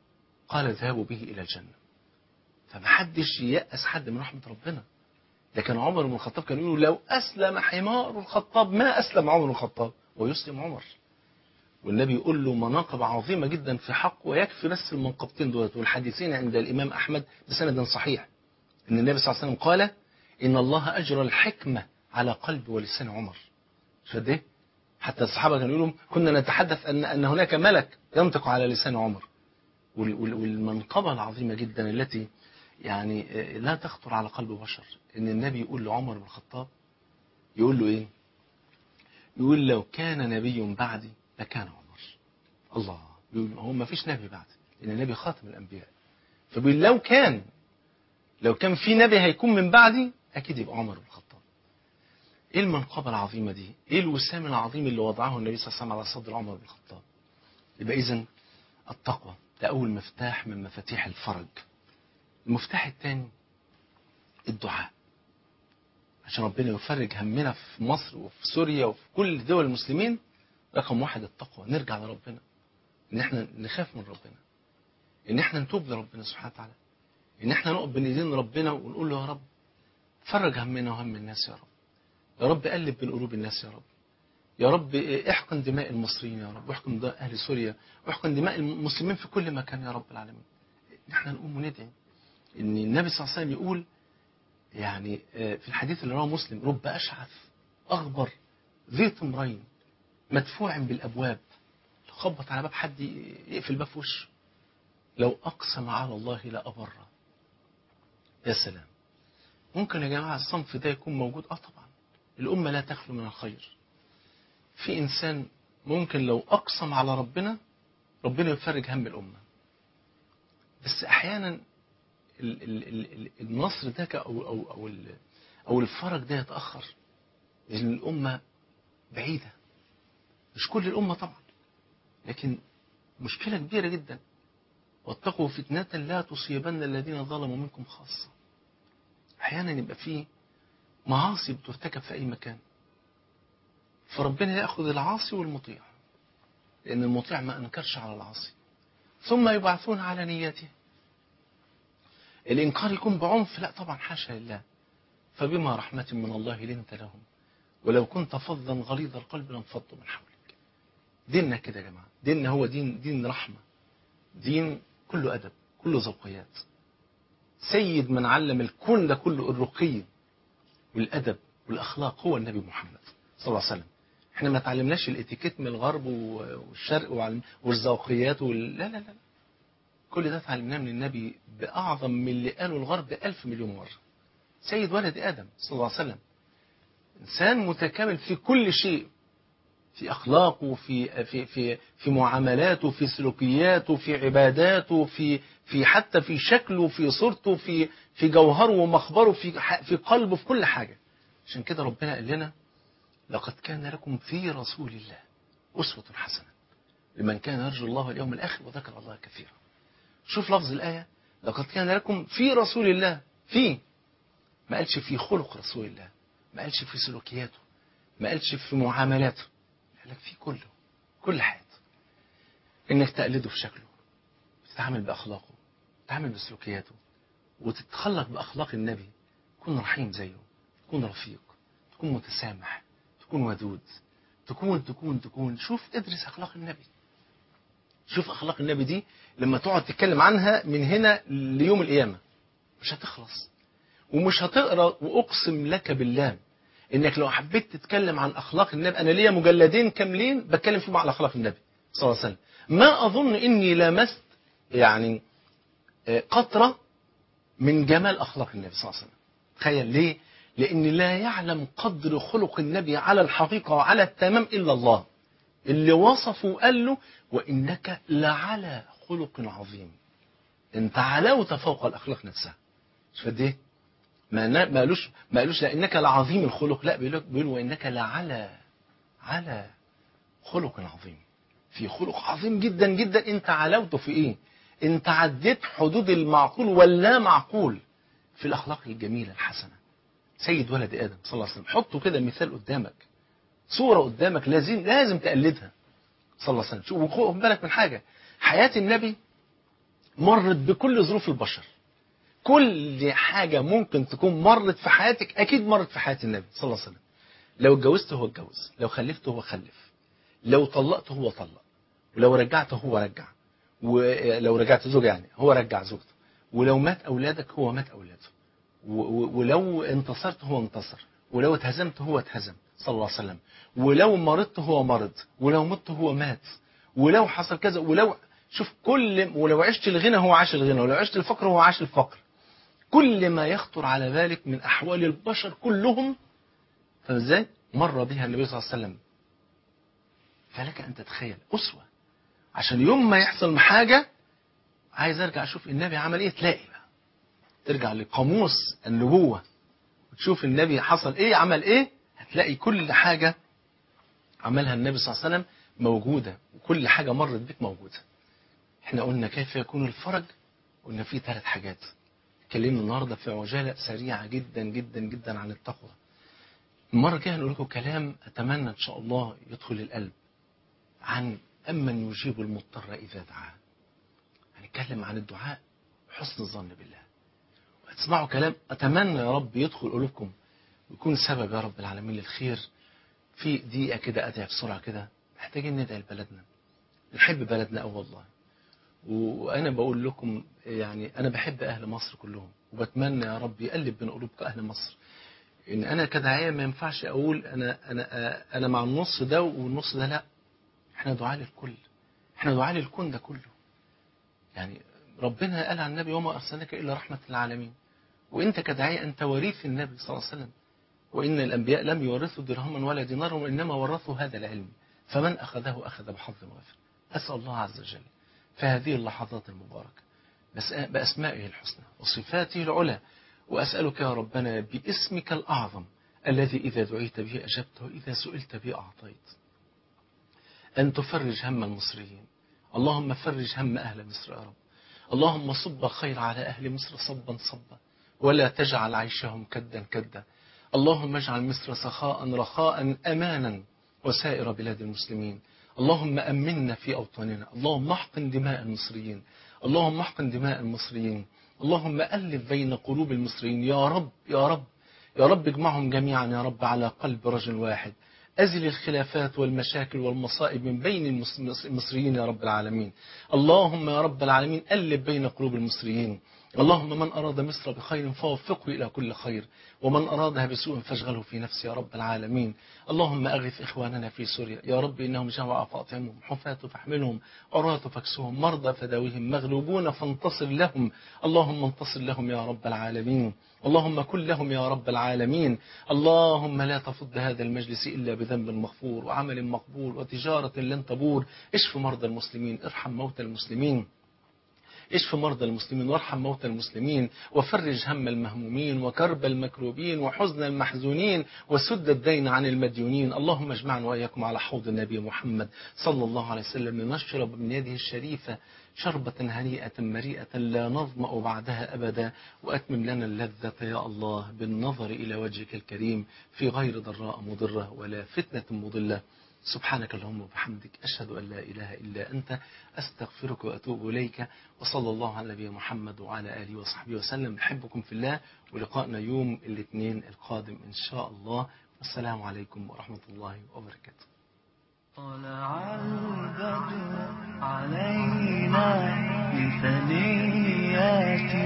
قال اذهبوا به إلى الجنة فمحدش ييأس حد من رحمة ربنا لكن عمر بن الخطاب كان يقول لو أسلم حمار الخطاب ما أسلم عمر بن الخطاب ويسلم عمر والنبي يقول له مناقب عظيمة جدا في حق ويكفي بس المنقبتين دولت والحديثين عند الإمام أحمد بسند صحيح إن النبي صلى الله عليه وسلم قال إن الله أجرى الحكمة على قلب ولسان عمر شد إيه؟ حتى الصحابة كانوا يقولوا كنا نتحدث أن أن هناك ملك ينطق على لسان عمر وال- وال- والمنقبة العظيمة جدا التي يعني آه، لا تخطر على قلب بشر إن النبي يقول لعمر بن الخطاب يقول له إيه؟ يقول لو كان نبي بعدي لكان عمر الله يقول هو ما فيش نبي بعد لأن النبي خاتم الأنبياء فبيقول لو كان لو كان في نبي هيكون من بعدي أكيد يبقى عمر بن الخطاب ايه المنقبة العظيمة دي ايه الوسام العظيم اللي وضعه النبي صلى الله عليه وسلم على صدر عمر بن الخطاب يبقى اذا التقوى ده اول مفتاح من مفاتيح الفرج المفتاح الثاني الدعاء عشان ربنا يفرج همنا في مصر وفي سوريا وفي كل دول المسلمين رقم واحد التقوى نرجع لربنا ان احنا نخاف من ربنا ان احنا نتوب لربنا سبحانه وتعالى ان احنا نقف بين ايدين ربنا ونقول له يا رب فرج همنا وهم الناس يا رب يا رب قلب بين قلوب الناس يا رب يا رب احقن دماء المصريين يا رب واحقن دماء اهل سوريا واحقن دماء المسلمين في كل مكان يا رب العالمين نحن نقوم وندعي ان النبي صلى الله عليه وسلم يقول يعني آه، في الحديث اللي رواه مسلم رب اشعث اغبر ذي طمرين مدفوع بالابواب لو خبط على باب حد يقفل باب في وشه لو اقسم على الله لابره يا سلام ممكن يا جماعه الصنف ده يكون موجود اه طبعا الامه لا تخلو من الخير في انسان ممكن لو اقسم على ربنا ربنا يفرج هم الامه بس احيانا ال- ال- ال- ال- النصر ده ك- او او او ال- او الفرج ده يتاخر لان الامه بعيده مش كل الامه طبعا لكن مشكله كبيره جدا واتقوا فتنة لا تصيبن الذين ظلموا منكم خاصة أحيانا يبقى فيه معاصي بترتكب في أي مكان فربنا يأخذ العاصي والمطيع لأن المطيع ما أنكرش على العاصي ثم يبعثون على نيته الإنكار يكون بعنف لا طبعا حاشا لله فبما رحمة من الله لنت لهم ولو كنت فظا غليظ القلب لانفضوا من حولك ديننا كده يا جماعة ديننا هو دين دين رحمة دين كله أدب كله ذوقيات سيد من علم الكون ده كله الرقي والأدب والأخلاق هو النبي محمد صلى الله عليه وسلم احنا ما تعلمناش الاتيكيت من الغرب والشرق وعلم- والذوقيات وال... لا لا لا كل ده تعلمناه من النبي بأعظم من اللي قاله الغرب ألف مليون مرة سيد ولد آدم صلى الله عليه وسلم إنسان متكامل في كل شيء في أخلاقه في في في في معاملاته في سلوكياته في عباداته في في حتى في شكله في صورته في في جوهره ومخبره في ح- في قلبه في كل حاجة عشان كده ربنا قال لنا لقد كان لكم في رسول الله أسوة حسنة لمن كان يرجو الله واليوم الآخر وذكر الله كثيرا شوف لفظ الآية لقد كان لكم في رسول الله في ما قالش في خلق رسول الله ما قالش في سلوكياته ما قالش في معاملاته قال لك في كله كل حياته انك تقلده في شكله تتعامل باخلاقه تتعامل بسلوكياته وتتخلق باخلاق النبي تكون رحيم زيه تكون رفيق تكون متسامح تكون ودود تكون تكون تكون شوف ادرس اخلاق النبي شوف اخلاق النبي دي لما تقعد تتكلم عنها من هنا ليوم القيامه مش هتخلص ومش هتقرا واقسم لك بالله انك لو حبيت تتكلم عن اخلاق النبي انا ليا مجلدين كاملين بتكلم فيهم على اخلاق النبي صلى الله عليه وسلم ما اظن اني لمست يعني آه، قطره من جمال اخلاق النبي صلى الله عليه وسلم تخيل ليه لان لا يعلم قدر خلق النبي على الحقيقه وعلى التمام الا الله اللي وصفه وقال له وانك لعلى خلق عظيم انت علوت فوق الاخلاق نفسها مش قد ايه ما نا- ما قالوش ما قالوش لانك لعظيم الخلق لا بيقول بيقول وانك لعلى على خلق عظيم في خلق عظيم جدا جدا انت علوته في ايه انت عديت حدود المعقول واللا معقول في الاخلاق الجميله الحسنه سيد ولد ادم صلى الله عليه وسلم حطه كده مثال قدامك صوره قدامك لازم لازم تقلدها صلى الله عليه وسلم شوف وخد بالك من حاجه حياه النبي مرت بكل ظروف البشر كل حاجة ممكن تكون مرت في حياتك أكيد مرت في حياة النبي صلى الله عليه وسلم لو اتجوزت هو اتجوز لو خلفت هو خلف لو طلقت هو طلق ولو رجعت هو رجع ولو رجعت زوج يعني هو رجع زوجته ولو مات أولادك هو مات أولاده و- و- ولو انتصرت هو انتصر ولو اتهزمت هو اتهزم صلى الله عليه وسلم ولو مرضت هو مرض ولو مت هو مات ولو حصل كذا ولو شوف كل ولو عشت الغنى هو عاش الغنى ولو عشت الفقر هو عاش الفقر كل ما يخطر على بالك من أحوال البشر كلهم فازاي مر بها النبي صلى الله عليه وسلم فلك أن تتخيل أسوة عشان يوم ما يحصل حاجة عايز أرجع أشوف النبي عمل إيه تلاقي بقى ترجع لقاموس النبوة وتشوف النبي حصل إيه عمل إيه هتلاقي كل حاجة عملها النبي صلى الله عليه وسلم موجودة وكل حاجة مرت بك موجودة احنا قلنا كيف يكون الفرج قلنا فيه ثلاث حاجات اتكلمنا النهاردة في عجالة سريعة جدا جدا جدا عن التقوى المرة الجاية هنقول لكم كلام أتمنى إن شاء الله يدخل القلب عن أمن يجيب المضطر إذا دعاه هنتكلم عن الدعاء وحسن الظن بالله وهتسمعوا كلام أتمنى يا رب يدخل قلوبكم ويكون سبب يا رب العالمين للخير في دقيقة كده أدعي بسرعة كده محتاجين ندعي لبلدنا نحب بلدنا أوي والله وأنا بقول لكم يعني أنا بحب أهل مصر كلهم وبتمنى يا رب يقلب بين قلوبكم أهل مصر إن أنا كداعية ما ينفعش أقول أنا أنا أنا مع النص ده والنص ده لا إحنا دعاء للكل إحنا دعاء للكون ده كله يعني ربنا قال عن النبي وما أرسلناك إلا رحمة للعالمين وأنت كداعية أنت وريث النبي صلى الله عليه وسلم وإن الأنبياء لم يورثوا درهما ولا دينارا وإنما ورثوا هذا العلم فمن أخذه أخذ بحظ وافر أسأل الله عز وجل في هذه اللحظات المباركة بس بأسمائه الحسنى وصفاته العلى وأسألك يا ربنا باسمك الأعظم الذي إذا دعيت به أجبت وإذا سئلت به أعطيت أن تفرج هم المصريين اللهم فرج هم أهل مصر يا رب اللهم صب الخير على أهل مصر صبا صبا ولا تجعل عيشهم كدا كدا اللهم اجعل مصر سخاء رخاء أمانا وسائر بلاد المسلمين اللهم أمنا في أوطاننا اللهم احقن دماء المصريين اللهم احقن دماء المصريين اللهم ألف بين قلوب المصريين يا رب يا رب يا رب اجمعهم جميعا يا رب على قلب رجل واحد أزل الخلافات والمشاكل والمصائب من بين المس- المصريين يا رب العالمين اللهم يا رب العالمين ألف بين قلوب المصريين اللهم من أراد مصر بخير فوفقه إلى كل خير ومن أرادها بسوء فاشغله في نفسه يا رب العالمين اللهم أغث إخواننا في سوريا يا رب إنهم جوع فاطعمهم حفاة فاحملهم عراة فاكسهم مرضى فداويهم مغلوبون فانتصر لهم اللهم انتصر لهم يا رب العالمين اللهم كن لهم يا رب العالمين اللهم لا تفض هذا المجلس إلا بذنب مغفور وعمل مقبول وتجارة لن تبور اشف مرضى المسلمين ارحم موتى المسلمين اشف مرضى المسلمين وارحم موتى المسلمين وفرج هم المهمومين وكرب المكروبين وحزن المحزونين وسد الدين عن المديونين اللهم اجمعنا وإياكم على حوض النبي محمد صلى الله عليه وسلم لنشرب من يده الشريفة شربة هنيئة مريئة لا نظمأ بعدها أبدا وأتمم لنا اللذة يا الله بالنظر إلى وجهك الكريم في غير ضراء مضرة ولا فتنة مضلة سبحانك اللهم وبحمدك أشهد أن لا إله إلا أنت أستغفرك وأتوب إليك وصلى الله على نبينا محمد وعلى آله وصحبه وسلم نحبكم في الله ولقائنا يوم الاثنين القادم إن شاء الله والسلام عليكم ورحمة الله وبركاته طلع البدر علينا من ثنيات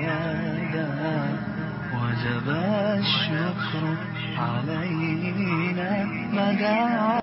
الوداع وجب الشكر علينا مدى